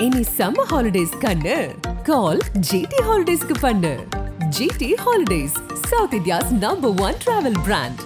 இனி summer holidays கண்ணு கால் GT ஹாலிடேஸ்க்கு பண்ணு GT holidays south India's number one travel brand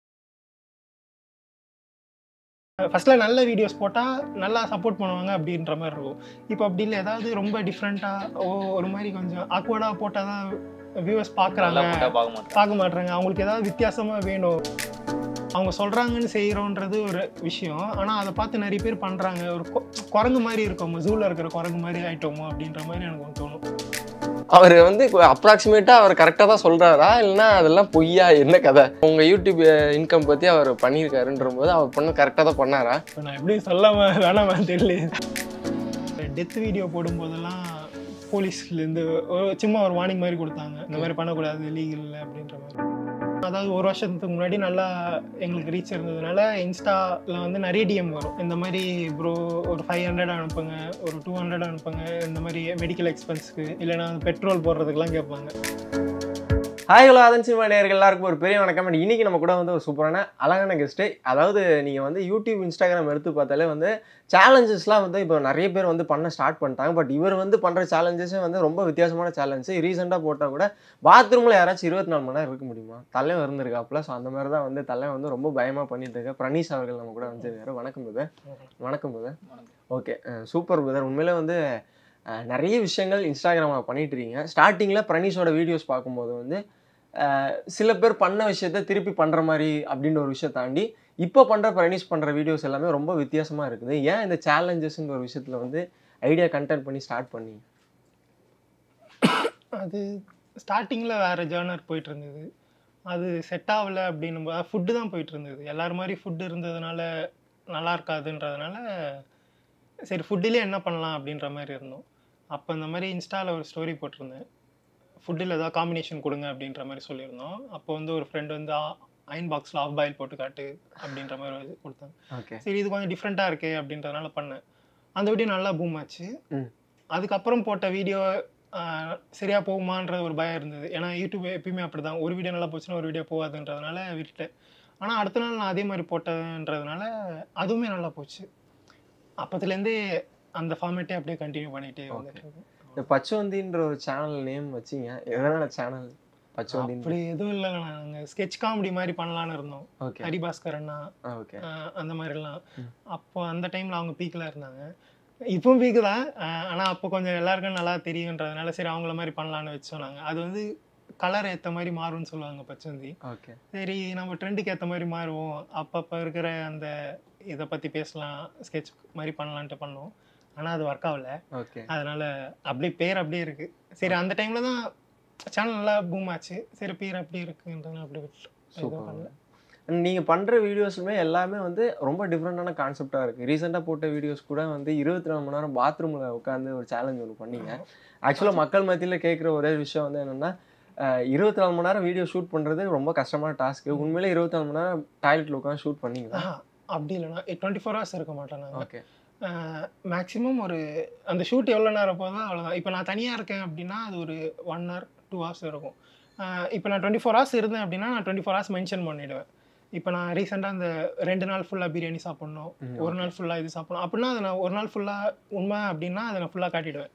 ஃபர்ஸ்ட்ல நல்ல வீடியோஸ் போட்டால் நல்லா சப்போர்ட் பண்ணுவாங்க அப்படின்ற மாதிரி இருக்கும் இப்போ அப்படி இல்லை ஏதாவது ரொம்ப டிஃப்ரெண்ட்டாக ஓ ஒரு மாதிரி கொஞ்சம் ஆக்வர்டாக போட்டால் தான் வியூவர்ஸ் பார்க்குறாங்க நல்லா போட்டா பார்க்க மாட்டேன் பார்க்க மாட்றாங்க அவங்களுக்கு ஏதாவது வித்தியாசமாக வேணும் அவங்க சொல்கிறாங்கன்னு செய்கிறோன்றது ஒரு விஷயம் ஆனால் அதை பார்த்து நிறைய பேர் பண்ணுறாங்க ஒரு கொ- குரங்கு மாதிரி இருக்கோமோ ஜூவில் இருக்கிற குரங்கு மாதிரி ஆயிட்டோமோ அப்படின்ற மாதிரி எனக்கு ஒன்று தோணும் அவர் வந்து அப்ராக்சிமேட்டா அவர் கரெக்டாக தான் சொல்றாரா இல்லைன்னா அதெல்லாம் பொய்யா என்ன கதை உங்க யூடியூப் இன்கம் பத்தி அவர் பண்ணியிருக்காருன்ற போது அவர் பண்ண கரெக்டாக தான் பண்ணாரா இப்போ நான் எப்படி சொல்லாம வேணாமா தெரியல டெத் வீடியோ போடும்போதெல்லாம் போலீஸ்லேருந்து சும்மா ஒரு வார்னிங் மாதிரி கொடுத்தாங்க இந்த மாதிரி பண்ணக்கூடாது லீகல் இல்லை அப்படின்ற மாதிரி அதாவது ஒரு வருஷத்துக்கு முன்னாடி நல்லா எங்களுக்கு ரீச் இருந்ததுனால இன்ஸ்டாவில் வந்து நிறைய டிஎம் வரும் இந்த மாதிரி ப்ரோ ஒரு ஃபைவ் ஹண்ட்ரட் அனுப்புங்க ஒரு டூ ஹண்ட்ரட் அனுப்புங்க இந்த மாதிரி மெடிக்கல் எக்ஸ்பென்ஸ்க்கு இல்லைன்னா பெட்ரோல் போடுறதுக்கெலாம் கேட்பாங்க ஹாய் ஹலோ அதன் சினிமா நேயர்கள் எல்லாருக்கும் ஒரு பெரிய வணக்கம் And இன்னைக்கு நம்ம கூட வந்து ஒரு சூப்பரான அழகான கெஸ்ட்டு அதாவது நீங்கள் வந்து யூடியூப் இன்ஸ்டாகிராம் எடுத்து பார்த்தாலே வந்து சேலஞ்சஸ்லாம் வந்து இப்போ நிறைய பேர் வந்து பண்ண ஸ்டார்ட் பண்ணிட்டாங்க பட் இவர் வந்து பண்ணுற சேலஞ்சஸே வந்து ரொம்ப வித்தியாசமான சேலஞ்சு ரீசெண்டாக போட்டால் கூட பாத்ரூமில் யாராச்சும் இருபத்தி நாலு மணி நேரம் இருக்க முடியுமா தலைவன் இருந்திருக்காப்புல ஸோ அந்த மாதிரி தான் வந்து தலைவன் வந்து ரொம்ப பயமாக பண்ணிட்டு இருக்க பிரணீஷ் அவர்கள் நம்ம கூட வந்துருக்காரு வணக்கம் பிரதர் வணக்கம் பிரதர் ஓகே சூப்பர் பிரதர் உண்மையிலே வந்து அஹ், நிறைய விஷயங்கள் இன்ஸ்டாகிராமில் பண்ணிட்டு இருக்கீங்க ஸ்டார்டிங்கில் பிரணீஷோட வீடியோஸ் பார்க்கும்போது வந்து அஹ், சில பேர் பண்ண விஷயத்த திருப்பி பண்ணுற மாதிரி அப்படின்ற ஒரு விஷயம் தாண்டி இப்போ பண்ணுற பிரணீஷ் பண்ணுற வீடியோஸ் எல்லாமே ரொம்ப வித்தியாசமாக இருக்குது ஏன் இந்த சேலஞ்சஸ்ன்ற ஒரு விஷயத்தில் வந்து ஐடியா கண்டென்ட் பண்ணி ஸ்டார்ட் பண்ணி அது ஸ்டார்டிங்கில் வேறு ஜேர்னர் போயிட்டு இருந்தது அது செட் ஆகலை அப்படின்னும் போது ஃபுட்டு தான் போயிட்டு இருந்தது எல்லார் மாதிரி ஃபுட்டு இருந்ததுனால நல்லா இருக்காதுன்றதுனால சரி ஃபுட்டிலே என்ன பண்ணலாம் அப்படின்ற மாதிரி இருந்தோம் அப்போ இந்த மாதிரி இன்ஸ்டாவில் ஒரு ஸ்டோரி போட்டிருந்தேன் ஃபுட்டில் ஏதாவது காம்பினேஷன் கொடுங்க அப்படின்ற மாதிரி சொல்லியிருந்தோம் அப்போ வந்து ஒரு ஃப்ரெண்ட் வந்து அயன் பாக்ஸில் ஆஃப் பாயில் போட்டு காட்டு அப்படின்ற மாதிரி ஒரு இது கொடுத்தாங்க ஓகே சரி இது கொஞ்சம் டிஃப்ரெண்ட்டாக இருக்கே அப்படின்றதுனால பண்ணேன் அந்த வீடியோ நல்லா பூம் ஆச்சு ம். அதுக்கப்புறம் போட்ட வீடியோ சரியாக போகுமான்ற ஒரு பயம் இருந்தது ஏன்னா யூடியூப் எப்பயுமே அப்படி தான் ஒரு வீடியோ நல்லா போச்சுன்னா ஒரு வீடியோ போகாதுன்றதுனால விட்டுட்டேன் ஆனால் அடுத்த நாள் நான் அதே மாதிரி போட்டதுன்றதுனால அதுவுமே நல்லா போச்சு அப்போத்துலேருந்தே அந்த ஃபார்மேட்டே அப்படியே கண்டினியூ பண்ணிகிட்டே வந்துட்டு இருக்கேன். இந்த பச்சவந்தின்ற ஒரு சேனல் நேம் வச்சிங்க எதனால சேனல் பச்சவந்தின் அப்படி எதுவும் இல்லை நாங்கள் ஸ்கெட்ச் காமெடி மாதிரி பண்ணலான்னு இருந்தோம் ஓகே ஹரிபாஸ்கர் அண்ணா ஓகே ஆஹ் அந்த மாதிரிலாம் ம். அப்போ அந்த டைமில் அவங்க பீக்கில் இருந்தாங்க இப்பவும் பீக்கு தான் ஆனால் அப்போ கொஞ்சம் எல்லாருக்கும் நல்லா தெரியுன்றதுனால சரி அவங்கள மாதிரி பண்ணலான்னு வச்சோம் நாங்கள் அது வந்து கலர் ஏற்ற மாதிரி மாறும்னு சொல்லுவாங்க பச்சந்தி ஓகே சரி நம்ம ட்ரெண்டுக்கு ஏற்ற மாதிரி மாறுவோம் அப்பப்போ இருக்கிற அந்த இதை பற்றி பேசலாம் ஸ்கெட்ச் மாதிரி பண்ணலான்ட்டு பண்ணோம் ஆனால் அது ஒர்க் ஆகல ஓகே அதனால அப்படியே பேர் அப்படியே இருக்கு சரி அந்த டைமில் தான் சேனல் நல்லா பூம் ஆச்சு சரி பேர் அப்படியே இருக்குன்றதுனால அப்படியே விட்டுட்டோம் எதுவும் பண்ணல சூப்பர் நீங்கள் பண்ணுற வீடியோஸுமே எல்லாமே வந்து ரொம்ப டிஃப்ரெண்டான கான்செப்டாக இருக்குது ரீசெண்டாக போட்ட வீடியோஸ் கூட வந்து இருபத்தி நாலு மணி நேரம் பாத்ரூமில் உட்காந்து ஒரு சேலஞ்ச் ஒன்று பண்ணீங்க ஆக்சுவலாக மக்கள் மத்தியில் கேட்குற ஒரே விஷயம் வந்து என்னென்னா இருபத்தி நாலு மணி நேரம் வீடியோ ஷூட் பண்ணுறது ரொம்ப கஷ்டமான டாஸ்க்கு உண்மையிலே இருபத்தி நாலு மணி நேரம் டாய்லெட்டில் உட்காந்து ஷூட் பண்ணீங்களா ஆஹா, அப்படி இல்லைண்ணா டுவெண்ட்டி ஃபோர் ஹவர்ஸ் இருக்க மாட்டேன் நான் ஓகே மேக்ஸிமம் ஒரு அந்த ஷூட் எவ்வளோ நேரம் போதோ அவ்வளோதான் இப்போ நான் தனியாக இருக்கேன் அப்படின்னா அது ஒரு ஒன் ஹவர் டூ ஹவர்ஸ் இருக்கும் இப்போ நான் டுவெண்ட்டி ஃபோர் ஹவர்ஸ் இருந்தேன் அப்படின்னா நான் டுவெண்ட்டி ஃபோர் ஹவர்ஸ் மென்ஷன் பண்ணிவிடுவேன் இப்போ நான் ரீசெண்டாக அந்த ரெண்டு நாள் ஃபுல்லாக பிரியாணி சாப்பிட்ணும் ம், ஒரு நாள் ஃபுல்லாக இது சாப்பிடணும் அப்படின்னா அதை நான் ஒரு நாள் ஃபுல்லாக உண்மை அப்படின்னா அதை நான் ஃபுல்லாக காட்டிடுவேன்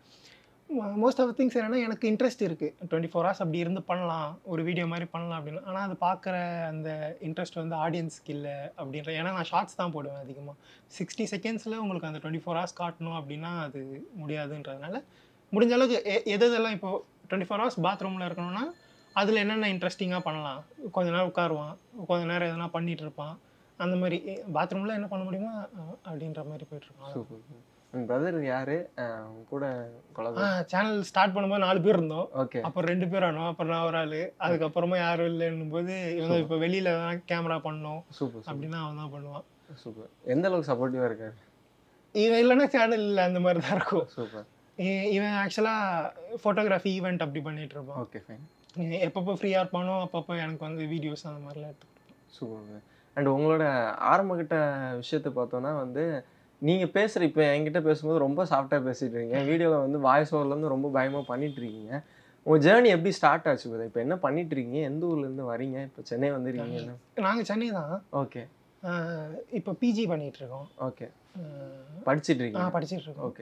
மோஸ்ட் ஆஃப் திங்ஸ் என்னன்னா எனக்கு இன்ட்ரெஸ்ட் இருக்குது டுவெண்ட்டி ஃபோர் ஹவர்ஸ் அப்படி இருந்து பண்ணலாம் ஒரு வீடியோ மாதிரி பண்ணலாம் அப்படின்னு ஆனால் அது பார்க்குற அந்த இன்ட்ரெஸ்ட் வந்து ஆடியன்ஸ்க்கு இல்லை அப்படின்ற ஏன்னா நான் ஷார்ட்ஸ் தான் போடுவேன் அதிகமாக சிக்ஸ்டி செகண்ட்ஸில் உங்களுக்கு அந்த டுவெண்ட்டி ஃபோர் ஹவர்ஸ் காட்டணும் அப்படின்னா அது முடியாதுன்றதுனால முடிஞ்ச அளவுக்கு எ- எது எதெல்லாம் இப்போ டுவெண்ட்டி ஃபோர் ஹவர்ஸ் பாத்ரூமில் இருக்கணும்னா அதில் என்னென்ன இன்ட்ரெஸ்டிங்காக பண்ணலாம் கொஞ்ச நேரம் உட்காருவான் கொஞ்ச நேரம் எதனா பண்ணிட்டு இருப்பான் அந்த மாதிரி பாத்ரூமில் என்ன பண்ண முடியுமோ அஹ், அப்படின்ற மாதிரி போயிட்டுருக்கோம் சூப்பர் என் பிரதர் யாரு அஹ் உங்க கூட குழந்தை சேனல் ஸ்டார்ட் பண்ணும்போது நாலு பேர் இருந்தோம் ஓகே அப்புறம் ரெண்டு பேர் ஆனோம் அப்புறம் நான் ஒரு ஆள் அதுக்கப்புறமா யாரும் இல்லைன்னும் போது இவங்க இப்போ வெளியில் தான் கேமரா பண்ணோம் சூப்பர் சூப்பர் அப்படின்னா அவன் தான் பண்ணுவான் சூப்பர் எந்த அளவுக்கு சப்போர்ட்டிவாக இருக்காரு இவன் இல்லைன்னா சேனல் இல்லை அந்த மாதிரி தான் இருக்கும் சூப்பர் இ- இவன் ஆக்சுவலாக ஃபோட்டோகிராஃபி ஈவெண்ட் அப்படி பண்ணிட்டு இருப்பான் ஓகே ஃபைன் இ- எப்பப்போ ஃப்ரீயாக இருப்பானோ அப்பப்போ எனக்கு வந்து வீடியோஸ் அந்த மாதிரிலாம் எடுத்து சூப்பர் அண்ட் உங்களோட ஆரம்பகட்ட விஷயத்தை பார்த்தோன்னா வந்து நீங்கள் பேசுகிற இப்போ என்கிட்ட பேசும்போது ரொம்ப சாஃப்டாக பேசிட்டு இருக்கீங்க வீடியோவில் வந்து வாய்ஸ் ஓவர்லேருந்து ரொம்ப பயமாக பண்ணிட்டு இருக்கீங்க உங்கள் ஜேர்னி எப்படி ஸ்டார்ட் ஆச்சு இப்போ இப்போ என்ன பண்ணிட்டு இருக்கீங்க எந்த ஊர்லேருந்து வரீங்க இப்போ சென்னை வந்துருக்கீங்க நாங்கள் சென்னை தான் ஓகே இப்போ பிஜி பண்ணிட்டு இருக்கோம் ஓகே அஹ் படிச்சிட்டு ஆ இருக்கீங்க படிச்சிட்டு இருக்கோம் ஓகே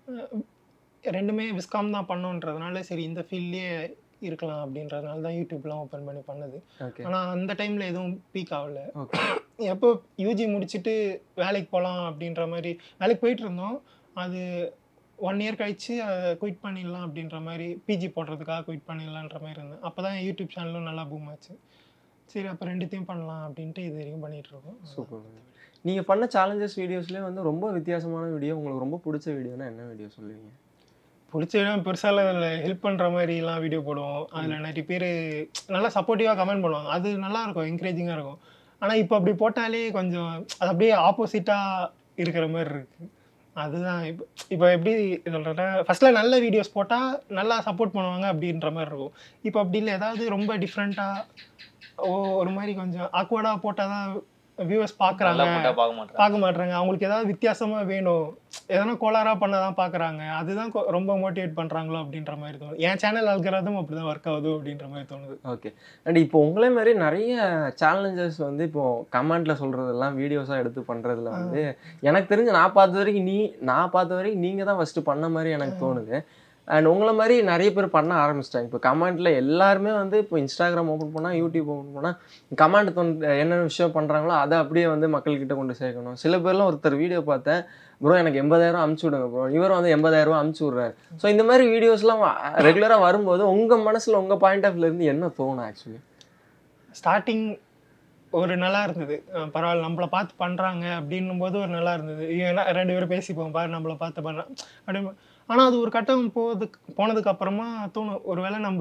ரெண்டுமே விஸ்காம் தான் பண்ணோன்றதுனால சரி இந்த ஃபீல்ட்லேயே இருக்கலாம் அப்படின்றதுனால தான் யூடியூப்லாம் ஓப்பன் பண்ணி பண்ணது ஓகே ஆனால் அந்த டைமில் எதுவும் பீக் ஆகல ஓகே எப்போ யூஜி முடிச்சுட்டு வேலைக்கு போகலாம் அப்படின்ற மாதிரி வேலைக்கு போயிட்டு இருந்தோம் அது ஒன் இயர் கழிச்சு அதை குயிட் பண்ணிடலாம் அப்படின்ற மாதிரி பிஜி போடுறதுக்காக குயிட் பண்ணிடலான்ற மாதிரி இருந்தேன் அப்போ தான் யூடியூப் சேனலும் நல்லா பூம் ஆச்சு சரி அப்போ ரெண்டுத்தையும் பண்ணலாம் அப்படின்ட்டு இது வரைக்கும் பண்ணிட்டு இருக்கோம் சூப்பர் நீங்கள் பண்ண சேலஞ்சஸ் வீடியோஸ்லேயே வந்து ரொம்ப வித்தியாசமான வீடியோ உங்களுக்கு ரொம்ப பிடிச்ச வீடியோனா என்ன வீடியோ சொல்லுவீங்க பிடிச்ச இடம் பெருசாக அதில் ஹெல்ப் பண்ணுற மாதிரிலாம் வீடியோ போடுவோம் அதில் நிறைய பேர் நல்லா சப்போர்ட்டிவாக கமெண்ட் பண்ணுவாங்க அது நல்லா இருக்கும் என்கரேஜிங்காக இருக்கும் ஆனால் இப்போ அப்படி போட்டாலே கொஞ்சம் அது அப்படியே ஆப்போசிட்டாக இருக்கிற மாதிரி இருக்கு அதுதான் இப்போ இப்போ எப்படி சொல்கிறேன் ஃபஸ்ட்டில் நல்ல வீடியோஸ் போட்டால் நல்லா சப்போர்ட் பண்ணுவாங்க அப்படின்ற மாதிரி இருக்கும் இப்போ அப்படி இல்லை ஏதாவது ரொம்ப டிஃப்ரெண்ட்டாக ஓ ஒரு மாதிரி கொஞ்சம் ஆக்வர்டாக போட்டால் தான் வியூவர்ஸ் நல்லா பார்க்குறாங்க போட்டா பார்க்க மாட்டேன் பார்க்க மாட்றாங்க அவங்களுக்கு ஏதாவது வித்தியாசமா வேணும் எதனா கோளாரா பண்ண தான் பார்க்குறாங்க அதுதான் கொ- ரொம்ப மோட்டிவேட் பண்றாங்களோ அப்படின்ற மாதிரி தோணுது என் சேனல் அல்கராதும் அப்படிதான் ஒர்க் ஆகுது அப்படின்ற மாதிரி தோணுது ஓகே அண்ட் இப்போ உங்களே மாதிரி நிறைய சேலஞ்சஸ் வந்து இப்போ கமெண்ட்ல சொல்றதெல்லாம் வீடியோஸாக எடுத்து பண்றதுல வந்து எனக்கு தெரிஞ்சு நான் பார்த்த வரைக்கும் நீ நான் பார்த்த வரைக்கும் நீங்க தான் ஃபர்ஸ்ட் பண்ண மாதிரி எனக்கு தோணுது அண்ட் உங்களை மாதிரி நிறைய பேர் பண்ண ஆரம்பிச்சிட்டாங்க இப்போ கமெண்ட்ல எல்லாருமே வந்து இப்போ இன்ஸ்டாகிராம் ஓப்பன் பண்ணா யூடியூப் ஓப்பன் பண்ணா கமெண்ட் தோணு என்னென்ன விஷயம் பண்றாங்களோ அதை அப்படியே வந்து மக்கள்கிட்ட கொண்டு சேர்க்கணும் சில பேர்லாம் ஒருத்தர் வீடியோ பார்த்தேன் ப்ரோ எனக்கு எண்பதாயிரம் அமுச்சு விடுங்க ப்ரோ இவர் வந்து எண்பதாயிரம் ரூபா அமுச்சு விட்றாரு ஸோ இந்த மாதிரி வீடியோஸ்லாம் ரெகுலராக வரும்போது உங்க மனசுல உங்க பாயிண்ட் ஆஃப் இருந்து என்ன தோணும் ஆக்சுவலி ஸ்டார்டிங் ஒரு நல்லா இருந்தது அஹ் பரவாயில்ல நம்மளை பார்த்து பண்றாங்க அப்படின்னும் போது ஒரு நல்லா இருந்தது ஏன்னா ரெண்டு பேரும் பேசிப்போம் பாரு நம்மளை பார்த்து பண்றான் அப்படின்னு ஆனா அது ஒரு கட்டம் போதுக்கு போனதுக்கு அப்புறமா தோணும் ஒருவேளை நம்ம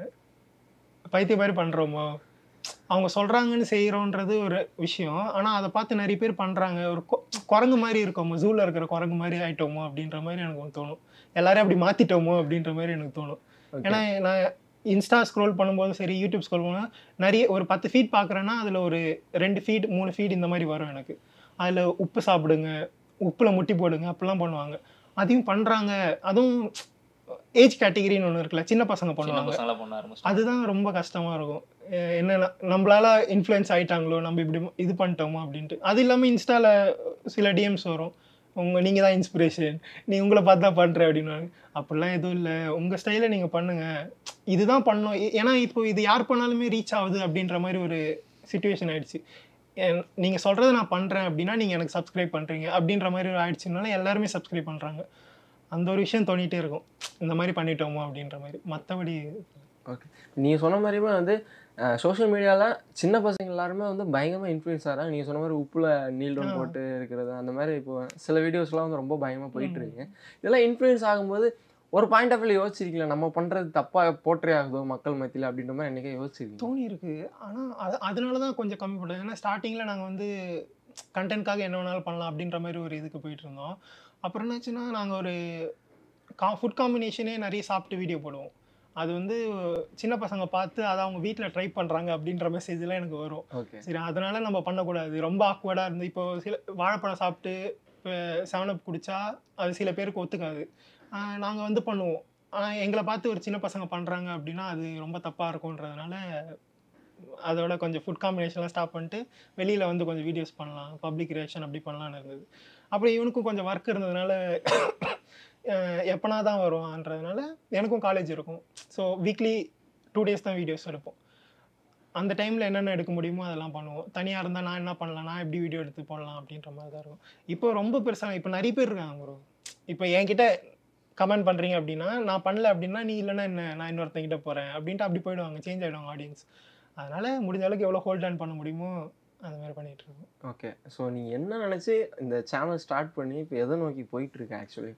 பைத்திய மாதிரி பண்றோமோ அவங்க சொல்றாங்கன்னு செய்யறோன்றது ஒரு விஷயம் ஆனா அதை பார்த்து நிறைய பேர் பண்றாங்க ஒரு கொ- குரங்கு மாதிரி இருக்கோமோ ஜூல இருக்கிற குரங்கு மாதிரி ஆயிட்டோமோ அப்படின்ற மாதிரி எனக்கு ஒண்ணு தோணும் எல்லாரையும் அப்படி மாத்திட்டோமோ அப்படின்ற மாதிரி எனக்கு தோணும் ஏன்னா நான் இன்ஸ்டா ஸ்க்ரோல் பண்ணும்போது சரி யூடியூப் ஸ்க்ரோல் பண்ணா நிறைய ஒரு பத்து ஃபீட் பார்க்குறேன்னா அதில் ஒரு ரெண்டு ஃபீட் மூணு ஃபீட் இந்த மாதிரி வரும் எனக்கு அதில் உப்பு சாப்பிடுங்க உப்பில் முட்டி போடுங்க அப்படிலாம் பண்ணுவாங்க அதையும் பண்ணுறாங்க அதுவும் ஏஜ் கேட்டகிரின்னு ஒன்று இருக்குல்ல சின்ன பசங்க சின்ன பண்ணுவாங்க பசங்களாம் பண்ண ஆரம்பிச்சிட்டாங்க அதுதான் ரொம்ப கஷ்டமா இருக்கும் அஹ் என்னன்னா நம்மளால இன்ஃப்ளூயன்ஸ் ஆயிட்டாங்களோ நம்ம இப்படி இது பண்ணிட்டோமோ அப்படின்ட்டு அது இல்லாமல் இன்ஸ்டால சில டிஎம்ஸ் வரும் உங்க நீங்க தான் இன்ஸ்பிரேஷன் நீ உங்களை பார்த்து தான் பண்ற அப்படின்னு அப்படிலாம் எதுவும் இல்லை உங்க ஸ்டைல நீங்க பண்ணுங்க இதுதான் பண்ணோம் ஏ- ஏன்னா இப்போ இது யார் பண்ணாலுமே ரீச் ஆகுது அப்படின்ற மாதிரி ஒரு சுச்சுவேஷன் ஆயிடுச்சு என்- நீங்க சொல்றதை நான் பண்றேன் அப்படின்னா நீங்க எனக்கு சப்ஸ்கிரைப் பண்றீங்க அப்படின்ற மாதிரி ஒரு ஆயிடுச்சுனால எல்லாருமே சப்ஸ்கிரைப் பண்றாங்க அந்த ஒரு விஷயம் தோணிட்டே இருக்கும் இந்த மாதிரி பண்ணிட்டோமோ அப்படின்ற மாதிரி மற்றபடி ஓகே நீங்கள் சொன்ன மாதிரியுமே வந்து சோஷியல் மீடியாவில் சின்ன பசங்க எல்லாருமே வந்து பயங்கரமாக இன்ஃப்ளூயன்ஸ் ஆகிறாங்க நீங்கள் சொன்ன மாதிரி உப்புல நீல் டவுன் ஆ. போட்டு இருக்கிறது அந்த மாதிரி இப்போ சில வீடியோஸ்லாம் வந்து ரொம்ப பயங்கரமாக போயிட்டு இருக்கு இதெல்லாம் இன்ஃப்ளூயன்ஸ் ஆகும்போது ஒரு பாயிண்ட் ஆஃப் வியூ யோசிச்சிருக்கீங்களா நம்ம பண்ணுறது தப்பாக போற்றே ஆகுதோ மக்கள் மத்தியில் அப்படின்ற மாதிரி என்னைக்கே யோசிச்சிருக்கீங்க தோணி இருக்கு ஆனால் அது அதனால தான் கொஞ்சம் கம்மி பண்ணுறது ஏன்னா ஸ்டார்டிங்கில் நாங்கள் வந்து கண்டென்ட்காக என்ன வேணாலும் பண்ணலாம் அப்படின்ற மாதிரி ஒரு இதுக்கு போயிட்டு இருந்தோம் அப்புறம் என்னாச்சுன்னா நாங்கள் ஒரு கா ஃபுட் காம்பினேஷனே நிறைய சாப்பிட்டு வீடியோ போடுவோம் அது வந்து சின்ன பசங்க பார்த்து அதை அவங்க வீட்டில் ட்ரை பண்ணுறாங்க அப்படின்ற மெசேஜ்லாம் எனக்கு வரும் ஓகே சரி அதனால நம்ம பண்ணக்கூடாது ரொம்ப ஆக்வர்டாக இருந்து இப்போ சில வாழைப்பழம் சாப்பிட்டு இப்போ செவனப் குடிச்சா அது சில பேருக்கு ஒத்துக்காது நாங்கள் வந்து பண்ணுவோம் ஆனால் எங்களை பார்த்து ஒரு சின்ன பசங்க பண்ணுறாங்க அப்படின்னா அது ரொம்ப தப்பாக இருக்கும்ன்றதுனால அதோட கொஞ்சம் ஃபுட் காம்பினேஷன்லாம் ஸ்டாப் பண்ணிட்டு வெளியில் வந்து கொஞ்சம் வீடியோஸ் பண்ணலாம் பப்ளிக் ரியாக்ஷன் அப்படி பண்ணலாம்னு இருந்தது அப்புறம் இவனுக்கும் கொஞ்சம் ஒர்க் இருந்ததுனால அஹ் எப்பனா தான் வருவான்றதுனால எனக்கும் காலேஜ் இருக்கும் ஸோ வீக்லி டூ டேஸ் தான் வீடியோஸ் எடுப்போம் அந்த டைமில் என்னென்ன எடுக்க முடியுமோ அதெல்லாம் பண்ணுவோம் தனியாக இருந்தால் நான் என்ன பண்ணலாம் நான் எப்படி வீடியோ எடுத்து போடலாம் அப்படின்ற மாதிரி தான் இருக்கும் இப்போ ரொம்ப பெருசாக இப்போ நிறைய பேர் இருக்காங்க ப்ரோ இப்போ என்கிட்ட கமெண்ட் பண்ணுறீங்க அப்படின்னா நான் பண்ணல அப்படின்னா நீ இல்லைன்னா என்ன நான் இன்னொருத்தங்கிட்ட போகிறேன் அப்படின்ட்டு அப்படி போயிடுவாங்க சேஞ்ச் ஆகிடுவாங்க ஆடியன்ஸ் அதனால் முடிஞ்ச அளவுக்கு எவ்வளோ ஹோல்ட் ஆன் பண்ண முடியுமோ அந்த மாதிரி பண்ணிட்டு இருக்கோம் ஓகே ஸோ நீங்கள் என்ன நினச்சி இந்த சேனல் ஸ்டார்ட் பண்ணி இப்போ எதை நோக்கி போயிட்டு இருக்கு ஆக்சுவலி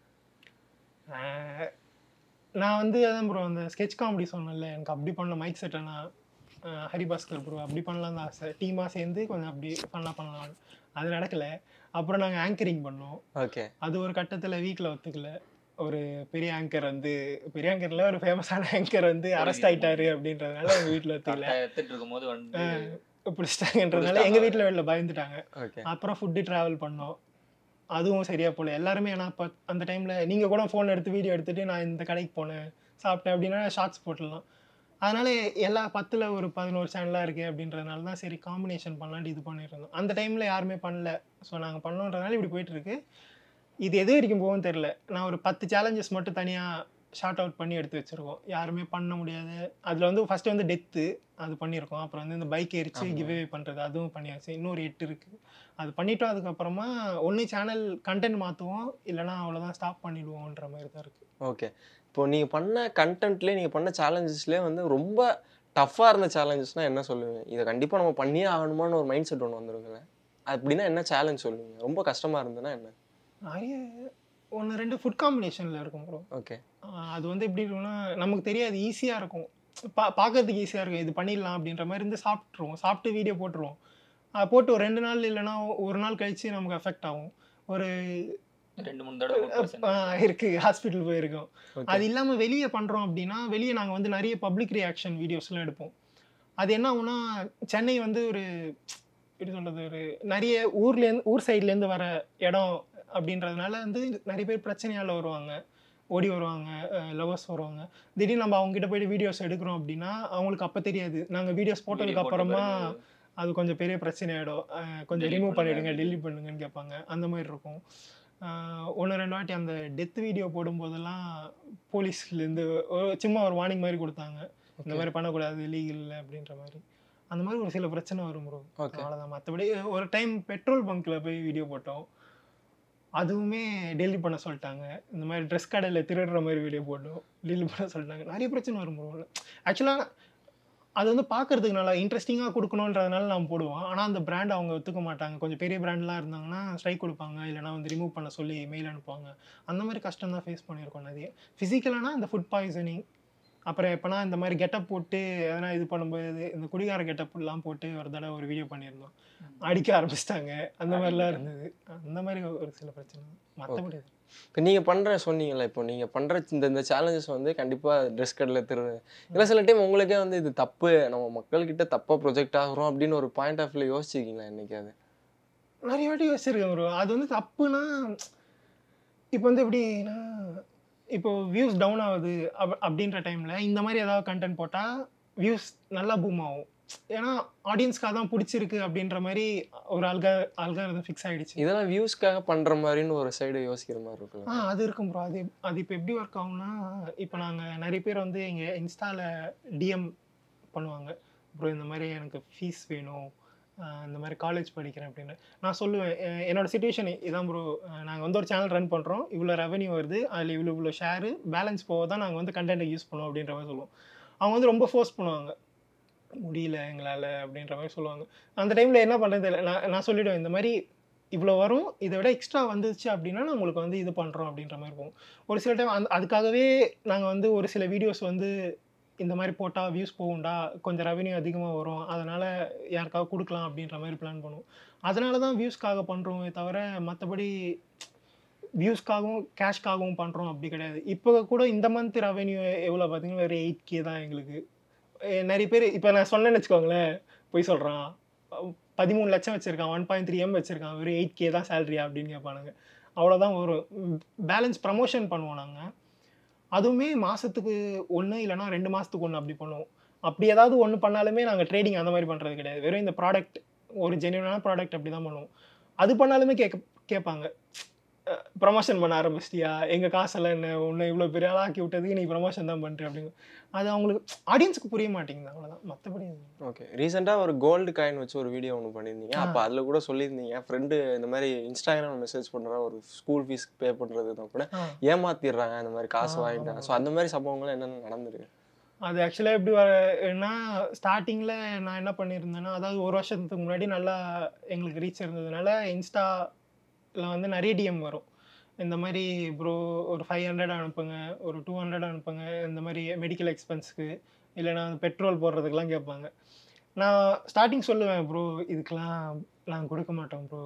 ஆஹ் நான் வந்து அதான் ப்ரோ அந்த ஸ்கெட்ச் காமெடி சொன்னேன்ல எனக்கு அப்படி பண்ண மைக் செட்டை நான் ஆஹ் ஹரிபாஸ்கர் ப்ரோ அப்படி பண்ணலாம் தான் ஆசை டீமாக சேர்ந்து கொஞ்சம் அப்படி ஃபன்னாக பண்ணலாம் அது நடக்கல அப்புறம் நாங்கள் ஆங்கரிங் பண்ணோம் ஓகே அது ஒரு கட்டத்தில் வீட்டில் ஒத்துக்கல ஒரு பெரிய ஆங்கர் வந்து பெரிய ஆங்கர்ல ஒரு ஃபேமஸான ஆங்கர் வந்து அரெஸ்ட் ஆயிட்டாரு அப்படின்றதுனால எங்கள் வீட்டில் ஒத்துக்கல கரெக்டா எடுத்துட்டு இருக்கும்போது வந்து பிடிச்சிட்டாங்கன்றதுனால எங்கள் வீட்டில் வெளில பயந்துட்டாங்க ஓகே அப்புறம் ஃபுட்டு ட்ராவல் பண்ணோம் அதுவும் சரியா போல எல்லாருமே ஏன்னா அப்போ அந்த டைமில் நீங்கள் கூட ஃபோன் எடுத்து வீடியோ எடுத்துட்டு நான் இந்த கடைக்கு போனேன் சாப்பிட்டேன் அப்படின்னா ஷார்ட்ஸ் போட்டுடலாம் அதனால எல்லா பத்தில் ஒரு பதினோரு சேனலாக இருக்கு அப்படின்றதுனால தான் சரி காம்பினேஷன் பண்ணலான்ட்டு இது பண்ணிட்டு இருந்தோம் அந்த டைமில் யாருமே பண்ணல ஸோ நாங்கள் பண்ணோன்றதுனால இப்படி போயிட்டு இருக்கு இது எது வரைக்கும் போகும் தெரில நான் ஒரு பத்து சேலஞ்சஸ் மட்டும் தனியாக ஷார்ட் அவுட் பண்ணி எடுத்து வச்சுருக்கோம் யாருமே பண்ண முடியாது அதில் வந்து ஃபஸ்ட்டு வந்து டெத்து அது பண்ணியிருக்கோம் அப்புறம் வந்து இந்த பைக் எரிச்சு ஆமா. கிவ்வே பண்ணுறது அதுவும் பண்ணியாச்சு இன்னொரு எட்டு இருக்குது அது பண்ணிட்டோம் அதுக்கப்புறமா ஒன்று சேனல் கண்டென்ட் மாற்றுவோம் இல்லைனா அவ்வளோதான் ஸ்டாப் பண்ணிடுவோன்ற மாதிரி தான் இருக்குது ஓகே இப்போ நீங்கள் பண்ண கண்டென்ட்லேயே நீங்கள் பண்ண சேலஞ்சஸ்லேயே வந்து ரொம்ப டஃப்பாக இருந்த சேலஞ்சஸ்னால் என்ன சொல்லுவீங்க இதை கண்டிப்பாக நம்ம பண்ணியே ஆகணுமான்னு ஒரு மைண்ட் செட் ஒன்று வந்துருக்குல்ல அப்படின்னா என்ன சேலஞ்ச் சொல்லுவீங்க ரொம்ப கஷ்டமாக இருந்ததுன்னா என்ன நிறைய ஒன்று ரெண்டு ஃபுட் காம்பினேஷனில் இருக்கும் ப்ரோ ஓகே அது வந்து எப்படி இருக்கும்னா நமக்கு தெரியாது ஈஸியாக இருக்கும் பா பார்க்கறதுக்கு ஈஸியாக இருக்கும் இது பண்ணிடலாம் அப்படின்ற மாதிரி இருந்து சாப்பிட்ருவோம் சாப்பிட்டு வீடியோ போட்டுருவோம் அது போட்டு ஒரு ரெண்டு நாள் இல்லைன்னா ஒரு நாள் கழிச்சு நமக்கு அஃபெக்ட் ஆகும் ஒரு ரெண்டு மூணு தடவை food poison. ஆஹ் இருக்கு ஹாஸ்பிட்டல் போயிருக்கோம் ஓகே அது இல்லாமல் வெளியே பண்ணுறோம் அப்படின்னா வெளியே நாங்கள் வந்து நிறைய பப்ளிக் ரியாக்ஷன் வீடியோஸ்லாம் எடுப்போம் அது என்ன ஆகும்னா சென்னை வந்து ஒரு எப்படி சொல்கிறது ஒரு நிறைய ஊர்லேருந்து ஊர் சைட்லேருந்து வர இடம் அப்படின்றதுனால வந்து நிறைய பேர் பிரச்சனையால் வருவாங்க ஓடி வருவாங்க லவர்ஸ் வருவாங்க திடீர்னு நம்ம அவங்க கிட்ட போயிட்டு வீடியோஸ் எடுக்கிறோம் அப்படின்னா அவங்களுக்கு அப்போ தெரியாது நாங்கள் வீடியோஸ் போட்டதுக்கு Video போட்ட அப்புறமா பிறகு அது கொஞ்சம் பெரிய பிரச்சனை ஆகிடும் கொஞ்சம் Delete ரிமூவ் பண்ணுங்க. பண்ணிவிடுங்க டெலிட் பண்ணுங்கன்னு கேட்பாங்க அந்த மாதிரி இருக்கும் ஒன்று ரெண்டு வாட்டி அந்த டெத் வீடியோ போடும்போதெல்லாம் போலீஸ்லேருந்து சும்மா ஒரு வார்னிங் மாதிரி கொடுத்தாங்க இந்த மாதிரி பண்ணக்கூடாது லீகல் இல்லை அப்படின்ற மாதிரி அந்த மாதிரி ஒரு சில பிரச்சனை வரும் ப்ரோ ஓகே அவ்வளோதான் மற்றபடி ஒரு டைம் பெட்ரோல் பங்க்கில் போய் வீடியோ போட்டோம் அதுவுமே டெலிட் பண்ண சொல்லிட்டாங்க இந்த மாதிரி ட்ரெஸ் கடையில் திருடுற மாதிரி வீடியோ போட்டோம் டெலிட் பண்ண சொல்லிட்டாங்க நிறைய பிரச்சனை வரும் ப்ரோ ஆக்சுவலாக அது வந்து பார்க்கறதுக்கு நல்லா இன்ட்ரெஸ்டிங்காக கொடுக்கணுன்றதுனால நாம் போடுவோம் ஆனால் அந்த பிராண்ட் அவங்க ஒத்துக்க மாட்டாங்க கொஞ்சம் பெரிய பிராண்ட்லாம் இருந்தாங்கன்னா ஸ்ட்ரைக் கொடுப்பாங்க இல்லைனா வந்து ரிமூவ் பண்ண சொல்லி மெயில் அனுப்புவாங்க அந்த மாதிரி கஷ்டம் தான் ஃபேஸ் பண்ணியிருக்கோம் நிறைய ஃபிசிக்கலானா இந்த ஃபுட் பாய்சனிங் அப்புறம் எப்போனா இந்த மாதிரி கெட்டப் போட்டு எதனா இது பண்ணும்போது இந்த குடிகார கெட்டப்லாம் போட்டு ஒரு தடவை ஒரு வீடியோ பண்ணியிருந்தோம் அடிக்க ஆரம்பிச்சிட்டாங்க அந்த மாதிரிலாம் இருந்தது அந்த மாதிரி ஒரு சில பிரச்சனை மற்றபடி இப்போ நீங்கள் பண்ணுற சொன்னீங்கல்ல இப்போ நீங்கள் பண்ணுற இந்த இந்த சேலஞ்சஸ் வந்து கண்டிப்பாக ட்ரெஸ் கடையில் திரு இல்லை சில டைம் உங்களுக்கே வந்து இது தப்பு நம்ம மக்கள்கிட்ட தப்பாக ப்ரொஜெக்ட் ஆகுறோம் அப்படின்னு ஒரு பாயிண்ட் ஆஃப் வியூ யோசிச்சிருக்கீங்களா என்னைக்காவது நிறைய வாட்டி யோசிச்சிருக்கேன் ப்ரோ அது வந்து தப்புனா இப்போ வந்து எப்படின்னா இப்போ வியூஸ் டவுன் ஆகுது அப் அப்படின்ற டைமில் இந்த மாதிரி ஏதாவது கண்டென்ட் போட்டால் வியூஸ் நல்லா பூம் ஆகும் ஏன்னா ஆடியன்ஸ்க்காக தான் பிடிச்சிருக்கு அப்படின்ற மாதிரி ஒரு அல்கா அல்காரதம் ஃபிக்ஸ் ஆகிடுச்சு இதெல்லாம் வியூஸ்க்காக பண்ணுற மாதிரின்னு ஒரு சைடு யோசிக்கிற மாதிரி இருக்குல்ல ஆ அது இருக்கும் ப்ரோ அது அது இப்போ எப்படி ஒர்க் ஆகும்னா இப்போ நாங்கள் நிறைய பேர் வந்து எங்கள் இன்ஸ்டாவில் டிஎம் பண்ணுவாங்க ப்ரோ இந்த மாதிரி எனக்கு ஃபீஸ் வேணும் ஆஹ் இந்த மாதிரி காலேஜ் படிக்கிறேன் அப்படின்னு நான் சொல்லுவேன் அஹ் என்னோட சுச்சுவேஷன் இதான் ப்ரோ நாங்கள் வந்து ஒரு சேனல் ரன் பண்ணுறோம் இவ்வளோ ரெவன்யூ வருது அதில் இவ்வளோ இவ்வளோ ஷேரு பேலன்ஸ் போக தான் நாங்கள் வந்து கண்டென்ட்டை யூஸ் பண்ணுவோம் அப்படின்ற மாதிரி சொல்லுவோம் அவங்க வந்து ரொம்ப ஃபோர்ஸ் பண்ணுவாங்க முடியல எங்களால் அப்படின்ற மாதிரி சொல்லுவாங்க அந்த டைமில் என்ன பண்ணுறது தெரியல நான் நான் சொல்லிவிடுவேன் இந்த மாதிரி இவ்வளோ வரும் இதை விட எக்ஸ்ட்ரா வந்துச்சு அப்படின்னா நான் உங்களுக்கு வந்து இது பண்ணுறோம் அப்படின்ற மாதிரி போகும் ஒரு சில டைம் அந்த அதுக்காகவே நாங்கள் வந்து ஒரு சில வீடியோஸ் வந்து இந்த மாதிரி போட்டால் வியூஸ் போகும்டா கொஞ்சம் ரெவன்யூ அதிகமாக வரும் அதனால் யாருக்காவது கொடுக்கலாம் அப்படின்ற மாதிரி பிளான் பண்ணுவோம் அதனால தான் வியூஸ்க்காக பண்ணுறோமே தவிர மற்றபடி வியூஸ்க்காகவும் கேஷ்க்காகவும் பண்ணுறோம் அப்படி கிடையாது இப்போ கூட இந்த மந்த் ரெவன்யூ எவ்வளோ பார்த்தீங்கன்னா ஒரு எயிட் கே தான் எங்களுக்கு எ- நிறைய பேர் இப்போ நான் சொன்னேன்னு வச்சுக்கோங்களேன் போய் சொல்கிறான் பதிமூணு லட்சம் வச்சுருக்கான் ஒன் பாயிண்ட் த்ரீ எம் வச்சுருக்கான் ஒரு எயிட் கே தான் சேலரியா அப்படின்னு கேட்பானுங்க அவ்வளோதான் வரும் பேலன்ஸ் ப்ரமோஷன் பண்ணுவோம் நாங்கள் அதுவுமே மாதத்துக்கு ஒன்று இல்லைனா ரெண்டு மாதத்துக்கு ஒன்று அப்படி பண்ணுவோம் அப்படி ஏதாவது ஒன்று பண்ணாலுமே நாங்கள் ட்ரேடிங் அந்த மாதிரி பண்ணுறது கிடையாது வெறும் இந்த ப்ராடக்ட் ஒரு ஜென்யூனான ப்ராடக்ட் அப்படி தான் பண்ணுவோம் அது பண்ணாலுமே கேட்க கேட்பாங்க ப்ரமோஷன் பண்ண ஆரம்பிச்சிட்டியா எங்கள் காசெல்லாம் என்ன ஒன்று இவ்வளோ பெரிய ஆளாக ஆக்கி விட்டதுக்கு நீ ப்ரமோஷன் தான் பண்ணுற அப்படின்னு அது அவங்களுக்கு ஆடியன்ஸுக்கு புரிய மாட்டேங்குது அவ்வளோதான் மற்றபடி ஓகே ரீசெண்டாக ஒரு கோல்டு காயின் வச்சு ஒரு வீடியோ ஒன்று பண்ணியிருந்தீங்க ஆ. அப்போ அதில் கூட சொல்லியிருந்தீங்க ஃப்ரெண்டு இந்த மாதிரி இன்ஸ்டாகிராம் மெசேஜ் பண்ணுற ஒரு ஸ்கூல் ஃபீஸ் பே பண்ணுறது தான் கூட ஆ ஏமாத்திடுறாங்க இந்த மாதிரி காசு ஆ, வாங்கிட்டாங்க ஆமா. ஸோ அந்த மாதிரி சம்பவங்கள்லாம் என்னென்ன நடந்திருக்கு அது ஆக்சுவலாக எப்படி வரனா ஸ்டார்டிங்கில் நான் என்ன பண்ணியிருந்தேன்னா அதாவது ஒரு வருஷத்துக்கு முன்னாடி நல்லா எங்களுக்கு ரீச் இருந்ததுனால இன்ஸ்டாவில் வந்து நிறைய டிஎம் வரும் இந்த மாதிரி ப்ரோ ஒரு ஃபைவ் ஹண்ட்ரட் அனுப்புங்க ஒரு டூ ஹண்ட்ரட் அனுப்புங்க இந்த மாதிரி மெடிக்கல் எக்ஸ்பென்ஸ்க்கு இல்லைனா பெட்ரோல் போடுறதுக்கெலாம் கேட்பாங்க நான் ஸ்டார்டிங் சொல்லுவேன் ப்ரோ இதுக்கெலாம் நான் கொடுக்க மாட்டோம் ப்ரோ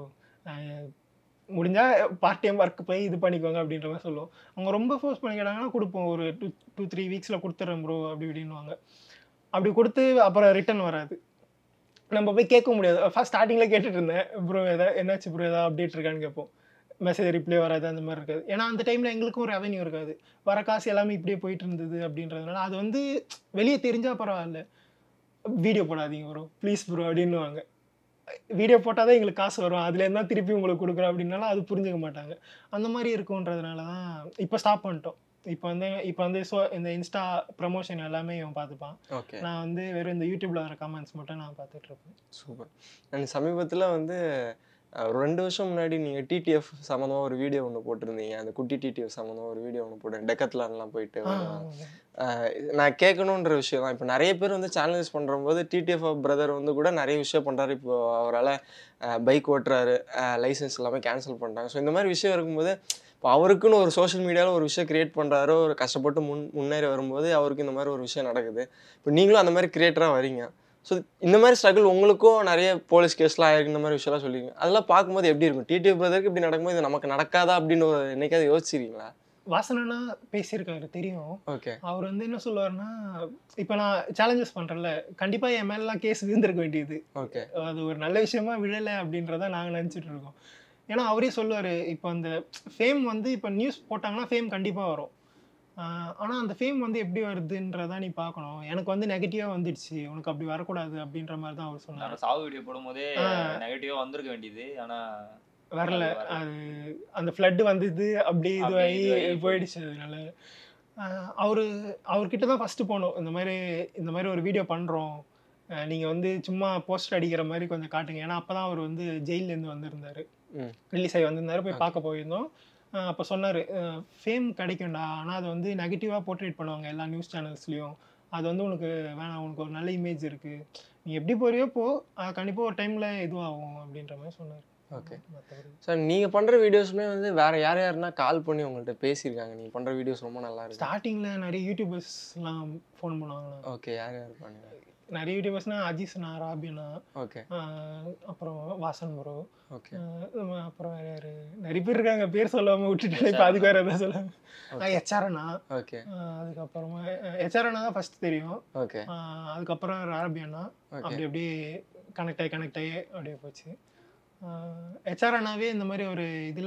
முடிஞ்சால் பார்ட் டைம் ஒர்க் போய் இது பண்ணிக்கோங்க அப்படின்ற மாதிரி சொல்லுவோம் அவங்க ரொம்ப ஃபோர்ஸ் பண்ணி கேட்டாங்கன்னா கொடுப்போம் ஒரு டூ டூ த்ரீ வீக்ஸில் கொடுத்துட்றேன் ப்ரோ அப்படி இப்படின்னுவாங்க அப்படி கொடுத்து அப்புறம் ரிட்டர்ன் வராது நம்ம போய் கேட்க முடியாது ஃபர்ஸ்ட் ஸ்டார்டிங்கில் கேட்டுட்டு இருந்தேன் ப்ரோ எதாவது என்னாச்சு ப்ரோ ஏதாவது அப்டேட் இருக்கான்னு கேட்போம் மெசேஜ் ரிப்ளை வராது அந்த மாதிரி இருக்காது ஏன்னா அந்த டைமில் எங்களுக்கும் ரெவன்யூ இருக்காது வர காசு எல்லாமே இப்படியே போயிட்டு இருந்தது அப்படின்றதுனால அது வந்து வெளியே தெரிஞ்சால் பரவாயில்ல வீடியோ போடாதீங்க ப்ரோ ப்ளீஸ் ப்ரோ அப்படின்னுவாங்க வீடியோ போட்டால் தான் எங்களுக்கு காசு வரும் அதுலேருந்து தான் திருப்பி உங்களுக்கு கொடுக்குறோம் அப்படின்னாலும் அது புரிஞ்சுக்க மாட்டாங்க அந்த மாதிரி இருக்குன்றதுனால தான் இப்போ ஸ்டாப் பண்ணிட்டோம் இப்போ வந்து இப்போ வந்து ஸோ இந்த இன்ஸ்டா ப்ரமோஷன் எல்லாமே இவன் பார்த்துப்பான் ஓகே நான் வந்து வெறும் இந்த யூடியூப்ல வர கமெண்ட்ஸ் மட்டும் நான் பார்த்துட்டு இருப்பேன் சூப்பர் அண்ட் சமீபத்தில் வந்து அஹ், ஒரு ரெண்டு வருஷம் முன்னாடி நீங்கள் டிடிஎஃப் சம்மந்தமாக ஒரு வீடியோ ஒன்று போட்டிருந்தீங்க அந்த குட்டி டிடிஎஃப் சம்மந்தமாக ஒரு வீடியோ ஒன்று போட்டேன் டெக்கத்லான்லாம் போயிட்டு ஆ, வருவாங்க. அஹ், நான் கேட்கணுன்ற விஷயம் தான் இப்போ நிறைய பேர் வந்து சேலஞ்சஸ் பண்ணுறம்போது டிடிஎஃப் பிரதர் வந்து கூட நிறைய விஷயம் பண்ணுறாரு இப்போ அவரால் பைக் ஓட்டுறாரு லைசன்ஸ் எல்லாமே கேன்சல் பண்ணிட்டாங்க ஸோ இந்த மாதிரி விஷயம் இருக்கும்போது இப்போ அவருக்குன்னு ஒரு சோஷியல் மீடியாவில் ஒரு விஷயம் கிரியேட் பண்ணுறாரு ஒரு கஷ்டப்பட்டு முன் முன்னேறி வரும்போது அவருக்கு இந்த மாதிரி ஒரு விஷயம் நடக்குது இப்போ நீங்களும் அந்த மாதிரி கிரியேட்டராக வரீங்க ஸோ இந்த மாதிரி ஸ்ட்ரகிள் உங்களுக்கும் நிறைய போலீஸ் கேஸ்லாம் ஆயிருக்கு இந்த மாதிரி விஷயம்லாம் சொல்லிங்க அதெல்லாம் பார்க்கும்போது எப்படி இருக்கும் டிடிஎஃப் பிரதருக்கு இப்படி நடக்கும்போது இது நமக்கு நடக்காதா அப்படின்னு ஒரு என்னைக்காவது யோசிச்சிருக்கீங்களா வாசனனா பேசியிருக்காரு தெரியும் ஓகே அவர் வந்து என்ன சொல்லுவாருன்னா இப்போ நான் சேலஞ்சஸ் பண்ணுறேன்ல கண்டிப்பாக என் மேலலாம் கேஸ் விழுந்திருக்க வேண்டியது ஓகே அது ஒரு நல்ல விஷயமா விழலை அப்படின்றத நாங்கள் நினச்சிட்டு இருக்கோம் ஏன்னா அவரே சொல்லுவார் இப்போ அந்த ஃபேம் வந்து இப்போ நியூஸ் போட்டாங்கன்னா ஃபேம் கண்டிப்பாக வரும் ஆனால் அந்த ஃபேம் வந்து எப்படி வருதுன்றதா நீ பார்க்கணும் எனக்கு வந்து நெகட்டிவாக வந்துடுச்சு உனக்கு அப்படி வரக்கூடாது அப்படின்ற மாதிரி தான் அவர் சொன்னார் நான் சாவு வீடியோ போடும்போதே ஆ. நெகட்டிவா வந்திருக்க வேண்டியது ஆனா வரல அது வரல. அது அந்த ஃப்ளட் வந்தது அப்படி இதுவாகி அப்படி இதுவாகி போயிடுச்சு அதனால அவர் அவர்கிட்ட தான் ஃபஸ்ட்டு போகணும் இந்த மாதிரி இந்த மாதிரி ஒரு வீடியோ பண்ணுறோம் நீங்கள் வந்து சும்மா போஸ்டர் அடிக்கிற மாதிரி கொஞ்சம் காட்டுங்க ஏன்னா அப்போ தான் அவர் வந்து ஜெயிலேருந்து வந்திருந்தார் ம். ரிலீஸ் ஆகி வந்திருந்தாரு போய் பார்க்க போயிருந்தோம் அப்போ சொன்னார் ஃபேம் கிடைக்கும்டா ஆனால் அது வந்து நெகட்டிவாக போர்ட்ரேட் பண்ணுவாங்க எல்லா நியூஸ் சேனல்ஸ்லேயும் அது வந்து உனக்கு வேணாம் உனக்கு ஒரு நல்ல இமேஜ் இருக்குது நீ எப்படி போறியோ போ கண்டிப்பாக ஒரு டைமில் இதுவாகும் அப்படின்ற மாதிரி சொன்னார் ஓகே மற்றபடி சார் நீங்கள் பண்ணுற வீடியோஸுமே வந்து வேற யார் யாருன்னா கால் பண்ணி உங்கள்கிட்ட பேசியிருக்காங்க நீங்கள் பண்ணுற வீடியோஸ் ரொம்ப நல்லா இருக்கு ஸ்டார்டிங்கில் நிறைய யூடியூபர்ஸ்லாம் ஃபோன் பண்ணுவாங்க ஓகே யார் யார் பண்ணுங்க நிறைய யூடியூபர்ஸ்னா அஜீஸ்ண்ணா ராபியண்ணா ஓகே ஆஹ் அப்புறம் வாசன் ப்ரோ ஓகே அப்புறம் வேற யாரு நிறைய பேர் இருக்காங்க பேர் சொல்லாம விட்டுட்டேன் இப்போ அதுக்கு வேற எதாவது சொல்லுவாங்க ஹெச்ஆர்ண்ணா ஓகே அதுக்கப்புறமா ஹெச்ஆர்ண்ணா தான் ஃபர்ஸ்ட் தெரியும் ஓகே ஆஹ் அதுக்கப்புறம் ராபியண்ணா ஓகே அப்படி அப்படியே கனெக்ட் ஆகி கனெக்ட் ஆகி அப்படியே போச்சு ஹெச்ஆர் அண்ணாவே இந்த மாதிரி ஒரு இதில்